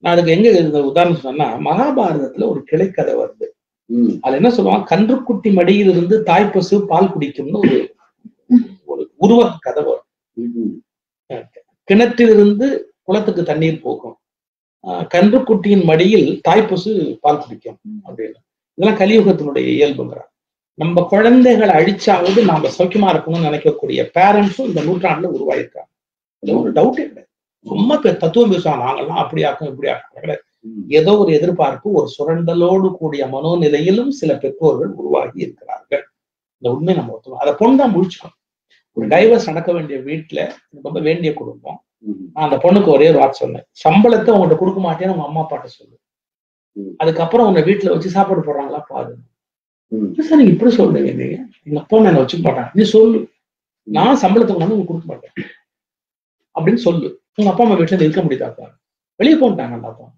நான் அதுக்கு எங்க இந்த உதாரணம் சொன்னா மகாபாரதத்துல ஒரு கிளைக்கதை வருது ம் அதுல என்ன சொல்லுவாங்க கன்றுக்குட்டி மடியிலிருந்து தாய்ப்பசு பால் குடிக்கும்னு ஒரு ஒரு உருவ கதை வரும் ம் கிணற்றிலிருந்து குளத்துக்கு தண்ணீர் போகும் ஆஹ் கன்றுக்குட்டியின் மடியில் தாய்ப்பசு பால் குடிக்கும் அப்படின்னு இதெல்லாம் கலியுகத்தினுடைய இயல்புங்கிறார் நம்ம குழந்தைகளை அழிச்சாவது நாம சௌக்கியமா இருக்கணும்னு நினைக்கக்கூடிய பேரண்ட்ஸும் இந்த நூற்றாண்டுல உருவாயிருக்காங்க இதுல ஒரு டவுட்டே கிடையாது சும்மா பே- தத்துவம் பேசுவாங்க நாங்கெல்லாம் அப்படி ஆக்கும் இப்படி ஆக்கும் கிடையாது ம் ஏதோ ஒரு எதிர்பார்ப்பு ஒரு சுரண்டலோடு கூடிய மனோநிலையிலும் சில பெற்றோர்கள் உருவாகி இருக்கிறார்கள் இந்த உண்மை நம்ம ஒத்துக்கணும் அதை பொண்ணு தான் முழிச்சுக்கணும் ஒரு டைவர்ஸ் நடக்க வேண்டிய வீட்டுல எனக்கு ரொம்ப வேண்டிய குடும்பம் ம் நான் அந்த பொண்ணுக்கு ஒரே ஒரு வார்த்தை சொன்னேன் சம்பளத்தை உங்கள்கிட்ட கொடுக்க மாட்டேன்னு உங்க அம்மா அப்பாட்ட சொல்லு ம். அதுக்கப்புறம் உன்னை வீட்டுல வச்சு சாப்பாடு போடுறாங்களா பாரு ம் "என்ன சார் நீங்க இப்படி சொல்றீங்க நீங்க எங்க அப்பா என்ன வச்சுக்க மாட்டாங்க நீ சொல்லு நான் சம்பளத்தை கொண்டாந்து உங்களுக்கு கொடுக்க மாட்டேன் அப்படின்னு சொல்லு உங்க அப்பா அம்மா வீட்டுல இருந்து இருக்க முடியுதாப்பா வெளியே போட்டாங்க அப்பா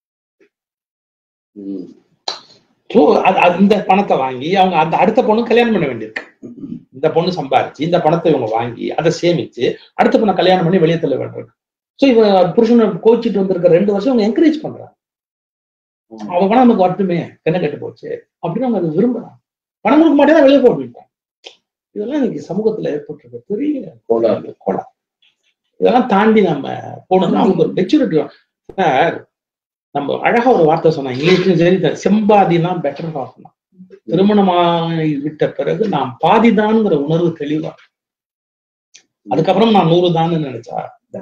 ம் ஸோ இந்த பணத்தை வாங்கி அவங்க அந்த அடுத்த பொண்ணு கல்யாணம் பண்ண வேண்டியிருக்கு இந்த பொண்ணு சம்பாரிச்சு இந்த பணத்தை இவங்க வாங்கி அதை சேமிச்சு அடுத்த பொண்ணை கல்யாணம் பண்ணி வெளியே தள்ள வேண்டியிருக்கு ஸோ இவங்க புருஷனை கோச்சிட்டு வந்திருக்க ரெண்டு வருஷம் அவங்க என்கரேஜ் பண்றாங்க அவ பணம் நமக்கு வரட்டுமே என்ன கெட்டு போச்சு அப்படின்னு அவங்க அதை விரும்புறாங்க பணம் கொடுக்க மாட்டேன் வெளியே போட்டுட்டாங்க இதெல்லாம் இன்னைக்கு சமூகத்துல ஏற்பட்டிருக்க பெரிய கோளாறு கோலா இதெல்லாம் தாண்டி நம்ம போனோம்னா அவங்க ஒரு மெச்சூரிட்டி சார் நம்ம அழகா ஒரு வார்த்தை சொன்னா இங்கிலீஷ்லயும் சரி த- செம்பாதினா பெட்டர் ஆஃப்னா திருமணமாகி விட்ட பிறகு நாம் பாதிதான்ங்கிற உணர்வு தெளிவா அதுக்கப்புறம் நான் நூறு தான் நினைச்சா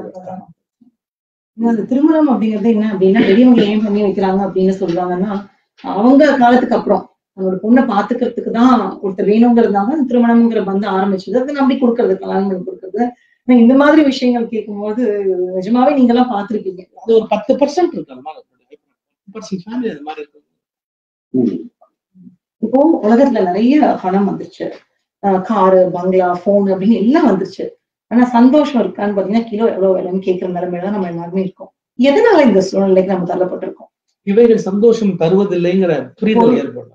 ஏன்னா அந்த திருமணம் அப்படிங்கிறது என்ன அப்படின்னா பெரியவங்க ஏன் பண்ணி வைக்கிறாங்க அப்படின்னு சொல்றாங்கன்னா அவங்க காலத்துக்கு அப்புறம் அவனோட பொண்ணை பாத்துக்கிறதுக்கு தான் ஒருத்தர் வேணுங்கிறதுனால அந்த திருமணம்ங்கிற பந்தம் ஆரம்பிச்சது அதை நம்பி கொடுக்கறது கல்யாணம் பண்ணி கொடுக்கறது ஆனா இந்த மாதிரி விஷயங்கள் கேட்கும்போது நிஜமாவே நீங்க எல்லாம் பாத்திருக்கீங்க அது ஒரு பத்து பர்சன்ட் இருக்கு அது மாதிரி பர்சன்ட் ஃபேமிலி அது மாதிரி இருக்கு ம் இப்போ உலகத்துல நிறைய பணம் வந்துருச்சு காரு பங்களா போன் அப்படின்னு எல்லாம் வந்துருச்சு ஆனா சந்தோஷம் இருக்கான்னு பாத்தீங்கன்னா கிலோ எவ்வளவு வேணும்னு கேட்கிற நிலைமையில தான் நம்ம எல்லாருமே இருக்கோம் எதனால இந்த சூழ்நிலைக்கு நம்ம தள்ளப்பட்டிருக்கோம் இவைகள் சந்தோஷம் தருவதில்லைங்கிற புரிதல் ஏற்படல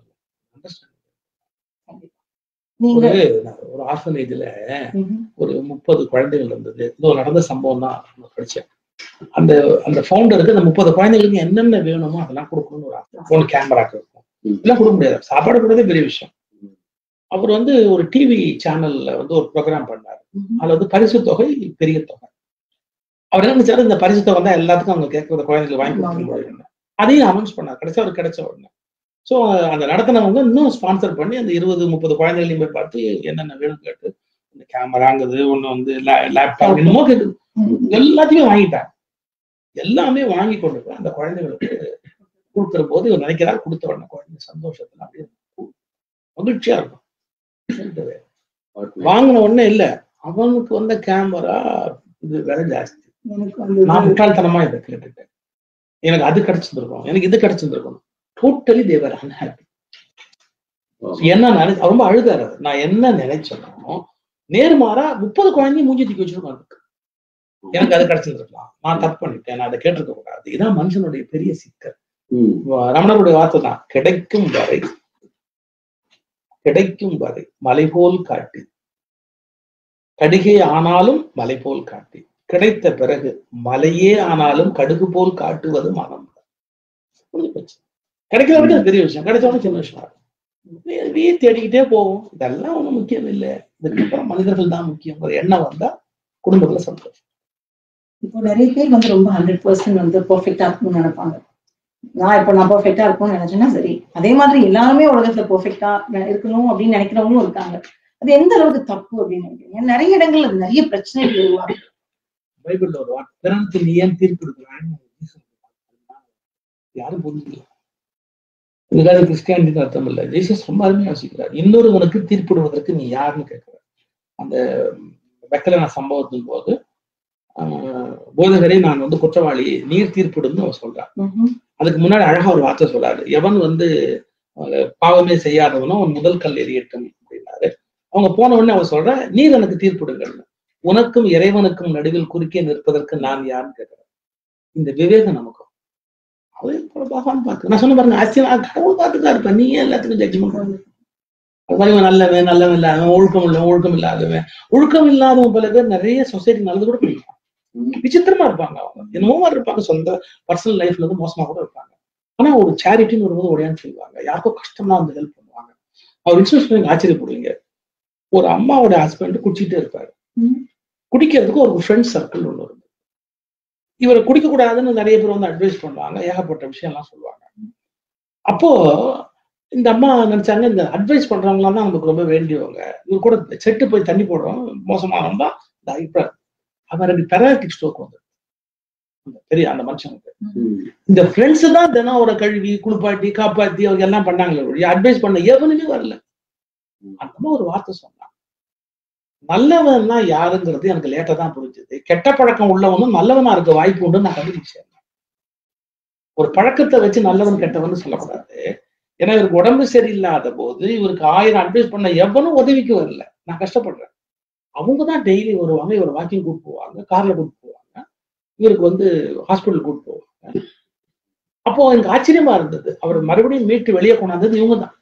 நீங்க ஒரு ஒரு ஆர்ஃபனேஜ்ல ம்ஹும். ஒரு முப்பது குழந்தைகள் இருந்தது இது நடந்த சம்பவம் தான் நான் படிச்சேன் அந்த அந்த ஃபவுண்டருக்கு அந்த முப்பது குழந்தைகளுக்கு என்னென்ன வேணுமோ அதெல்லாம் கொடுக்கணும்னு ஒரு ஆசை ஃபோன் கேமராக்கு இருக்கும் ம். இதெல்லாம் கொடுக்க முடியாது சாப்பாடு கொடுறதே பெரிய விஷயம் அவர் வந்து ஒரு டிவி சேனல்ல வந்து ஒரு ப்ரோக்ராம் பண்ணாரு ம்ஹும். அதுல வந்து பரிசு தொகை பெரிய தொகை அவர் என்ன நினைச்சாரு இந்த பரிசு தொகை தான் எல்லாத்துக்கும் அவங்க கேட்கறத குழந்தைகளுக்கு வாங்கி கொடுக்க முடியும் அதையும் அனௌன்ஸ் பண்ணார் கடைசி அவர் கிடைச்ச உடனே ஸோ அந்த நடத்தினவங்க இன்னும் ஸ்பான்சர் பண்ணி அந்த இருபது முப்பது குழந்தைகளையும் போய் பார்த்து என்னென்ன வேணும் கேட்டு இந்த கேமராங்குது ஒண்ணு வந்து லேப்டாப் என்னமோ கேக்குது ம்ஹும். எல்லாத்தையும் வாங்கிட்டாங்க எல்லாமே வாங்கி கொண்டு போய் அந்த குழந்தைகளுக்கு கொடுக்கிற போது இவர் நினைக்கிறார் கொடுத்த உடனே குழந்தை சந்தோஷத்துல அப்படியே மகிழ்ச்சியா இருக்கும் சொல்லிட்டு வாங்கின உடனே இல்ல அவனுக்கு வந்த கேமரா இது விலை ஜாஸ்தி எனக்கு வந்து நான் முட்டாள்தனமா இதை கேட்டுட்டேன் எனக்கு அது கிடைச்சிருந்திருக்கும் எனக்கு இது கிடைச்சிருந்திருக்கும் டோட்டலி தேவர் அன்ஹாப்பி என்ன நினை ரொம்ப அழுதாரு அவர். நான் என்ன நினைச்சனோ நேர்மாறா முப்பது குழந்தையும் மூஞ்சி தூக்கி வச்சிருக்கோம் அதுக்கு எனக்கு அது கிடைச்சிருந்திருக்கலாம் நான் தப்பு பண்ணிட்டேன் நான் அதை கேட்டிருக்க கூடாது இதான் மனுஷனுடைய பெரிய சிக்கல் ம் ரமணருடைய வார்த்தை தான் கிடைக்கும் வரை கிடைக்கும் வரை மலை போல் காட்டி கடுகே ஆனாலும் மலை போல் காட்டி கிடைத்த பிறகு மலையே ஆனாலும் கடுகு போல் காட்டுவது மனம் புரிஞ்சு போச்சு கிடைக்கிற வரைக்கும் அது பெரிய விஷயம் கிடைச்ச உடனே சின்ன விஷயம் வீ தேடிக்கிட்டே போவோம் இதெல்லாம் ஒண்ணும் முக்கியம் இல்லை இதுக்கப்புறம் மனிதர்கள் தான் முக்கியங்கிற எண்ணம் வந்தா குடும்பத்துல சந்தோஷம் இப்போ நிறைய பேர் வந்து ரொம்ப ஹண்ட்ரட் பர்சன்ட் வந்து பெர்ஃபெக்டா இருக்கணும்னு நினைப்பாங்க நான் இப்ப நான் பெர்ஃபெக்டா இருக்கணும்னு நினைச்சேன்னா சரி அதே மாதிரி எல்லாருமே உலகத்துல பெர்ஃபெக்டா இருக்கணும் அப்படின்னு நினைக்கிறவங்களும் இருக்காங்க அது எந்த அளவுக்கு தப்பு அப்படின்னு நினைக்கிறீங்க நிறைய இடங்கள்ல அது நிறைய பிரச்சனைகள் உருவாகும் பைபிள்ல ஒரு வார்த்தை பிறனுக்கு நீ ஏன் தீர்ப்பு எடுக்கிறான்னு யாரும் புரிஞ்சுக்கல இதுக்காக கிறிஸ்டியானிட்டி அர்த்தம் இல்லை ஜீசஸ் ரொம்ப அருமையா யோசிக்கிறார் இன்னொருவனுக்கு தீர்ப்பிடுவதற்கு நீ யாருன்னு கேட்கிறார் அந்த வெக்கலன சம்பவத்தின் போது ஆஹ், போதகரை நான் வந்து குற்றவாளி நீர் தீர்ப்பிடுன்னு அவர் சொல்றார் ம்ஹும். அதுக்கு முன்னாடி அழகா ஒரு வார்த்தை சொல்றாரு எவன் வந்து அஹ், பாவமே செய்யாதவனோ அவன் முதல் கல் எரியட்டும் அப்படின்னாரு அவங்க போன உடனே அவர் சொல்ற நீர் எனக்கு தீர்ப்பிடுங்கள் உனக்கும் இறைவனுக்கும் நடுவில் குறுக்கே நிற்பதற்கு நான் யாருன்னு கேட்கிறேன் இந்த விவேகம் நமக்கும் அவர் போல பகவான் பார்த்து நான் சொன்ன பாருங்க ஆச்சரியம் கடவுள் பார்த்துக்கா இருப்ப நீ ஏன் எல்லாத்துக்கும் ஜட்ஜ்மெண்ட் பண்ணு அது மாதிரி இவன் நல்லவன் நல்லவன் இல்லாதவன் ஒழுக்கம் இல்லை ஒழுக்கம் இல்லாதவன் ஒழுக்கம் இல்லாதவன் பல பேர் நிறைய சொசைட்டி நல்லது கூட பண்ணிக்கலாம் ம். விசித்திரமா இருப்பாங்க அவங்க என்னமோ மாதிரி இருப்பாங்க சொந்த பர்சனல் லைஃப்ல இருந்து மோசமா கூட இருப்பாங்க ஆனா ஒரு சேரிட்டின்னு வரும்போது உடையான்னு சொல்லுவாங்க யாருக்கோ கஷ்டம்னா வந்து ஹெல்ப் பண்ணுவாங்க அவர் இன்சூரன்ஸ் பண்ணி ஆச்சரியப்படுவீங்க ஒரு அம்மாவோட ஹஸ்பண்ட் குடிச்சிட்டே இருப்பாரு ம். குடிக்கிறதுக்கு ஒரு ஃப்ரெண்ட் சர்க்கிள் ஒன்று இருந்து இவரை குடிக்க கூடாதுன்னு நிறைய பேர் வந்து அட்வைஸ் பண்ணுவாங்க ஏகப்பட்ட விஷயம்லாம் சொல்லுவாங்க அப்போ இந்த அம்மா நினைச்சாங்க இந்த அட்வைஸ் பண்றவங்களாம் தான் நமக்கு ரொம்ப வேண்டியவங்க இவர் கூட செட்டு போய் தண்ணி போடுறோம் மோசமானவங்க இந்த இப்ப அவன் ரெண்டு பெராட்டிக் ஸ்ட்ரோக் வந்து அந்த பெரிய அந்த மனுஷனுக்கு ம். இந்த ஃப்ரெண்ட்ஸ் தான் தினம் அவரை கழுவி குளிப்பாட்டி காப்பாத்தி அவங்க எல்லாம் பண்ணாங்களே ஒழிய அட்வைஸ் பண்ண எவனுமே வரல அந்த அம்மா ஒரு வார்த்தை சொன்னான் நல்லவன்னா யாருங்கிறது எனக்கு லேட்டா தான் புரிஞ்சுது கெட்ட பழக்கம் உள்ளவனும் நல்லவனா இருக்க வாய்ப்பு உண்டு நான் கண்டுபிடிச்சேன் ஒரு பழக்கத்தை வச்சு நல்லவன் கெட்டவன் சொல்லக்கூடாது ஏன்னா இவருக்கு உடம்பு சரியில்லாத போது இவருக்கு ஆயிரம் அட்வைஸ் பண்ண எவனும் உதவிக்கு வரல நான் கஷ்டப்படுறேன் அவங்க தான் டெய்லி வருவாங்க இவர் வாக்கிங் கூட்டு போவாங்க கார்ல கூட்டு போவாங்க இவருக்கு வந்து ஹாஸ்பிட்டல் கூட்டு போவாங்க அப்போ எனக்கு ஆச்சரியமா இருந்தது அவர் மறுபடியும் மீட்டு வெளியே கொண்டாந்தது இவங்க தான்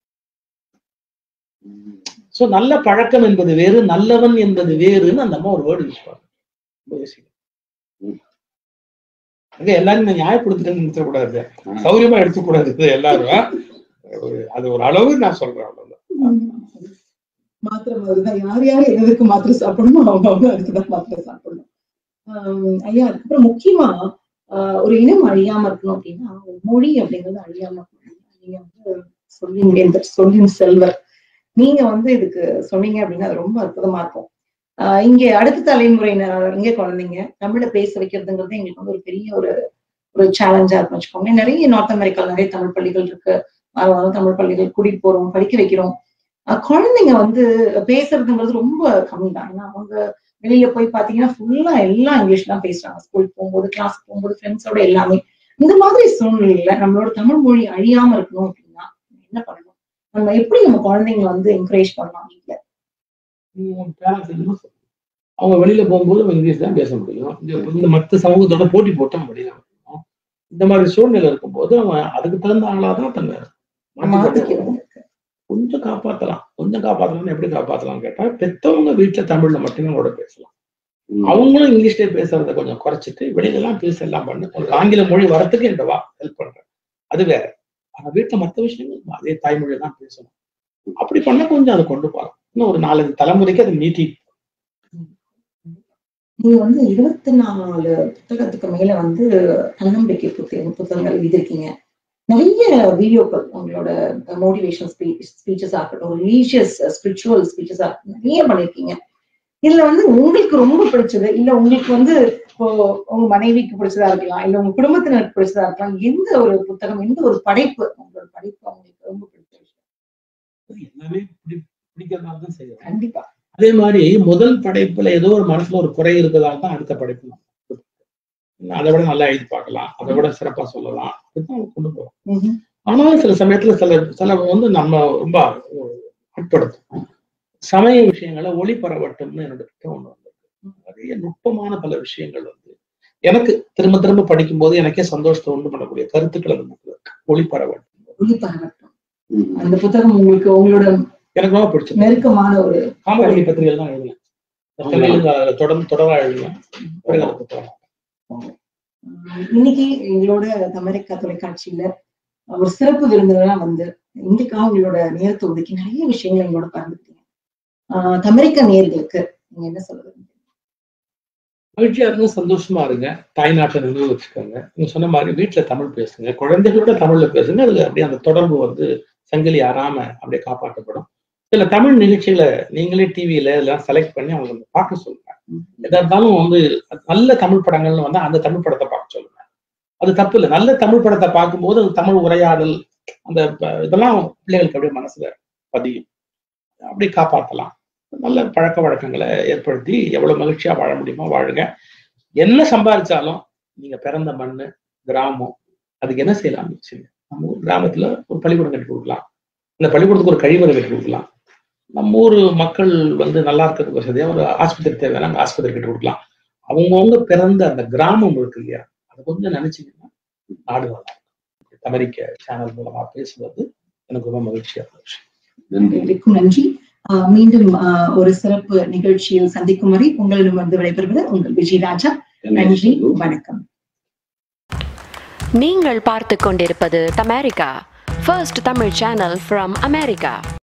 ம். சோ நல்ல பழக்கம் என்பது வேறு நல்லவன் என்பது வேறுன்னு அந்த அம்மா ஒரு வேர்டு யூஸ் பண்ணுங்க ம். அங்க எல்லாரும் நான் நியாயப்படுத்துறேன்னு நினைச்சக்கூடாது சௌரியமா எடுத்துக்கூடாது எல்லாரும் ஒரு- அது ஒரு அளவு நான் சொல்றேன் அவ்வளவுதான் மாத்திரை மாதிரிதான் யார் யார் எதுக்கு மாத்திரை சாப்பிடணுமோ அவங்க அவங்க அதுக்குதான் மாத்திரை சாப்பிடணும் ஆஹ் ஐயா அதுக்கப்புறம் முக்கியமா ஆஹ் ஒரு இனம் அழியாம இருக்கணும் அப்படின்னா ஒரு மொழி அப்படிங்கிறது அழியாம இருக்கணும் நீங்க வந்து சொல்லிங்க இந்த சொல்லின் செல்வர் நீங்க வந்து இதுக்கு சொன்னீங்க அப்படின்னா அது ரொம்ப அற்புதமா இருக்கும் ஆஹ் இங்க அடுத்த தலைமுறையினர் இங்க குழந்தைங்க தமிழ பேச வைக்கிறதுங்கிறது எங்களுக்கு வந்து ஒரு பெரிய ஒரு ஒரு சேலஞ்சா இருக்குன்னு வச்சுக்கோங்க நிறைய நார்த் அமெரிக்கால நிறைய தமிழ் பள்ளிகள் இருக்கு அதனால தமிழ் பள்ளிகள் கூட்டிட்டு போறோம் படிக்க வைக்கிறோம் அஹ் குழந்தைங்க வந்து பேசுறதுங்கிறது ரொம்ப கம்மி தான் ஏன்னா அவங்க வெளியில போய் பாத்தீங்கன்னா ஃபுல்லா எல்லாம் இங்கிலீஷ் தான் பேசுறாங்க ஸ்கூல் போகும்போது கிளாஸ் போகும்போது ஃப்ரெண்ட்ஸோட எல்லாமே இந்த மாதிரி சூழ்நிலையில நம்மளோட தமிழ் மொழி அழியாம இருக்கணும் அப்படின்னா என்ன பண்ணணும் நம்ம எப்படி நம்ம குழந்தைங்க வந்து என்கரேஜ் பண்ணலாம் வீட்டுல உம் parents என்ன சொல்றது? அவங்க வெளியில போகும்போது அவங்க இங்கிலீஷ் தான் பேச முடியும் இந்த- இந்த மத்த சமூகத்தோட போட்டி போட்டு அவன் வெளியில வரணும் இந்த மாதிரி சூழ்நிலை இருக்கும்போது அவன் அதுக்கு தகுந்த ஆளா தான் தன்னை மாத்திக்கணும். மாத்திக்கிறது கொஞ்சம் காப்பாத்தலாம் கொஞ்சம் காப்பாத்தலாம் எப்படி காப்பாத்தலாம் கேட்டா பெத்தவங்க வீட்டுல தமிழ்ல மட்டுமே கூட பேசலாம் ம். அவங்களும் இங்கிலீஷ்ல பேசுறத கொஞ்சம் குறைச்சிட்டு வெளியில எல்லாம் பேச எல்லாம் பண்ணு உனக்கு ஆங்கில மொழி வரத்துக்கு இந்த வா ஹெல்ப் பண்றேன் அது வேற ஆனா வீட்டுல மத்த விஷயங்கள் அதே தாய்மொழி தான் பேசணும் அப்படி பண்ணா கொஞ்சம் அதை கொண்டு போகலாம் இன்னும் ஒரு நாலஞ்சு தலைமுறைக்கு அதை நீட்டி நீங்க வந்து இருபத்தி நாலு புத்தகத்துக்கு மேல வந்து தன்னம்பிக்கை புத்தகம் புத்தகங்கள் எழுதியிருக்கீங்க நிறைய வீடியோக்கள் உங்களோட மோட்டிவேஷன் ஸ்பீச்சஸா இருக்கட்டும் ரிலீஜியஸ் ஸ்பிரிச்சுவல் ஸ்பீச்சஸா இருக்கட்டும் நிறைய பண்ணிருக்கீங்க இதுல வந்து உங்களுக்கு ரொம்ப பிடிச்சது இல்ல உங்களுக்கு வந்து இப்போ உங்க மனைவிக்கு பிடிச்சதா இருக்கலாம் இல்ல உங்க குடும்பத்தினருக்கு பிடிச்சதா இருக்கலாம் எந்த ஒரு புத்தகம் எந்த ஒரு படைப்பு உங்களோட படைப்பு உங்களுக்கு ரொம்ப பிடிச்ச விஷயம் எல்லாமே பிடி- பிடிக்கிறதால தான் செய்யறோம் கண்டிப்பா அதே மாதிரி முதல் படைப்புல ஏதோ ஒரு மனசுல ஒரு குறை இருக்கிறதால தான் அடுத்த படைப்பு நம்ம கொடுப்போம். அதை விட நல்லா எழுதி பார்க்கலாம் அதை விட சிறப்பா சொல்லலாம் அப்படிதான் கொண்டு போறோம் ம்ஹும். ஆனாலும் சில சமயத்துல சில சில வந்து நம்ம ரொம்ப உட்படுத்தும் சமய விஷயங்களை ஒளிபரவட்டும்னு என்னோட திட்டம் ஒண்ணு வந்திருக்கு நிறைய நுட்பமான பல விஷயங்கள் வந்து எனக்கு திரும்ப திரும்ப படிக்கும்போது எனக்கே சந்தோஷத்தை உண்டு பண்ணக்கூடிய கருத்துக்கள் அந்த புக்கில் இருக்கு ஒளிபரவட்டும் ஒளிபரவட்டும் ம். அந்த புத்தகம் உங்களுக்கு உங்களோட எனக்கு ரொம்ப பிடிச்சது நெருக்கமான ஒரு காமவெளி பத்திரிகையில் தான் எழுதினேன் தமிழ்ல அதுல தொடர்ந்து தொடரா எழுதினேன் பிறகு அதை புத்தகம் உம் இன்னைக்கு எங்களோட அமெரிக்கா தொலைக்காட்சியில ஒரு சிறப்பு விருந்தினரா வந்து இன்றைக்காக உங்களோட நேரத்தை ஒதுக்கி நிறைய விஷயங்களை எங்களோட பகிர்ந்துட்டீங்க ஆஹ் அமெரிக்க நேர்களுக்கு நீங்க என்ன சொல்லுவீங்க மகிழ்ச்சியா இருங்க சந்தோஷமா இருங்க தாய்நாட்டை நினைவு வச்சுக்கோங்க நீங்க சொன்ன மாதிரி வீட்டுல தமிழ் பேசுங்க குழந்தைகளோட தமிழ்ல பேசுங்க அதுல அப்படியே அந்த தொடர்பு வந்து சங்கிலி ஆறாம அப்படியே காப்பாற்றப்படும் சில தமிழ் நிகழ்ச்சிகளை நீங்களே டிவியில எல்லாம் செலக்ட் பண்ணி அவங்க பார்க்க சொல்லுங்க எதா இருந்தாலும் வந்து நல்ல தமிழ் படங்கள்னு வந்தா அந்த தமிழ் படத்தை பார்க்க சொல்லுங்க அது தப்பு இல்லை நல்ல தமிழ் படத்தை பார்க்கும்போது அது தமிழ் உரையாடல் அந்த ப- இதெல்லாம் பிள்ளைகளுக்கு அப்படியே மனசுல பதியும் அப்படி காப்பாற்றலாம் நல்ல பழக்க வழக்கங்களை ஏற்படுத்தி எவ்வளவு மகிழ்ச்சியா வாழ முடியுமோ வாழுங்க என்ன சம்பாதிச்சாலும் நீங்க பிறந்த மண்ணு கிராமம் அதுக்கு என்ன செய்யலாம் வச்சுங்க நம்ம ஊர் கிராமத்துல ஒரு பள்ளிக்கூடம் கட்டி கொடுக்கலாம் அந்த பள்ளிக்கூடத்துக்கு ஒரு கழிவறை கட்டி கொடுக்கலாம் நம்ம ஊர் மக்கள் வந்து நல்லா இருக்கிறதுக்கு வசதியா ஒரு ஆஸ்பத்திரி தேவையான அங்க ஆஸ்பத்திரி கட்டி கொடுக்கலாம் அவங்கவுங்க பிறந்த அந்த கிராமம் இருக்கு இல்லையா அதை கொஞ்சம் நினைச்சீங்கன்னா நாடு நல்லா இருக்கும் அமெரிக்க சேனல் மூலமா பேசுவது எனக்கு ரொம்ப மகிழ்ச்சியா இருந்துச்சு நன்றி எங்களுக்கும் நன்றி ஆஹ் மீண்டும் ஆஹ் ஒரு சிறப்பு நிகழ்ச்சியில் சந்திக்கும் வரை உங்களிடமிருந்து விடைபெறுவது உங்கள் விஜயராஜா நன்றி வணக்கம் நீங்கள் பார்த்து கொண்டிருப்பது Tamerica first Tamil channel from America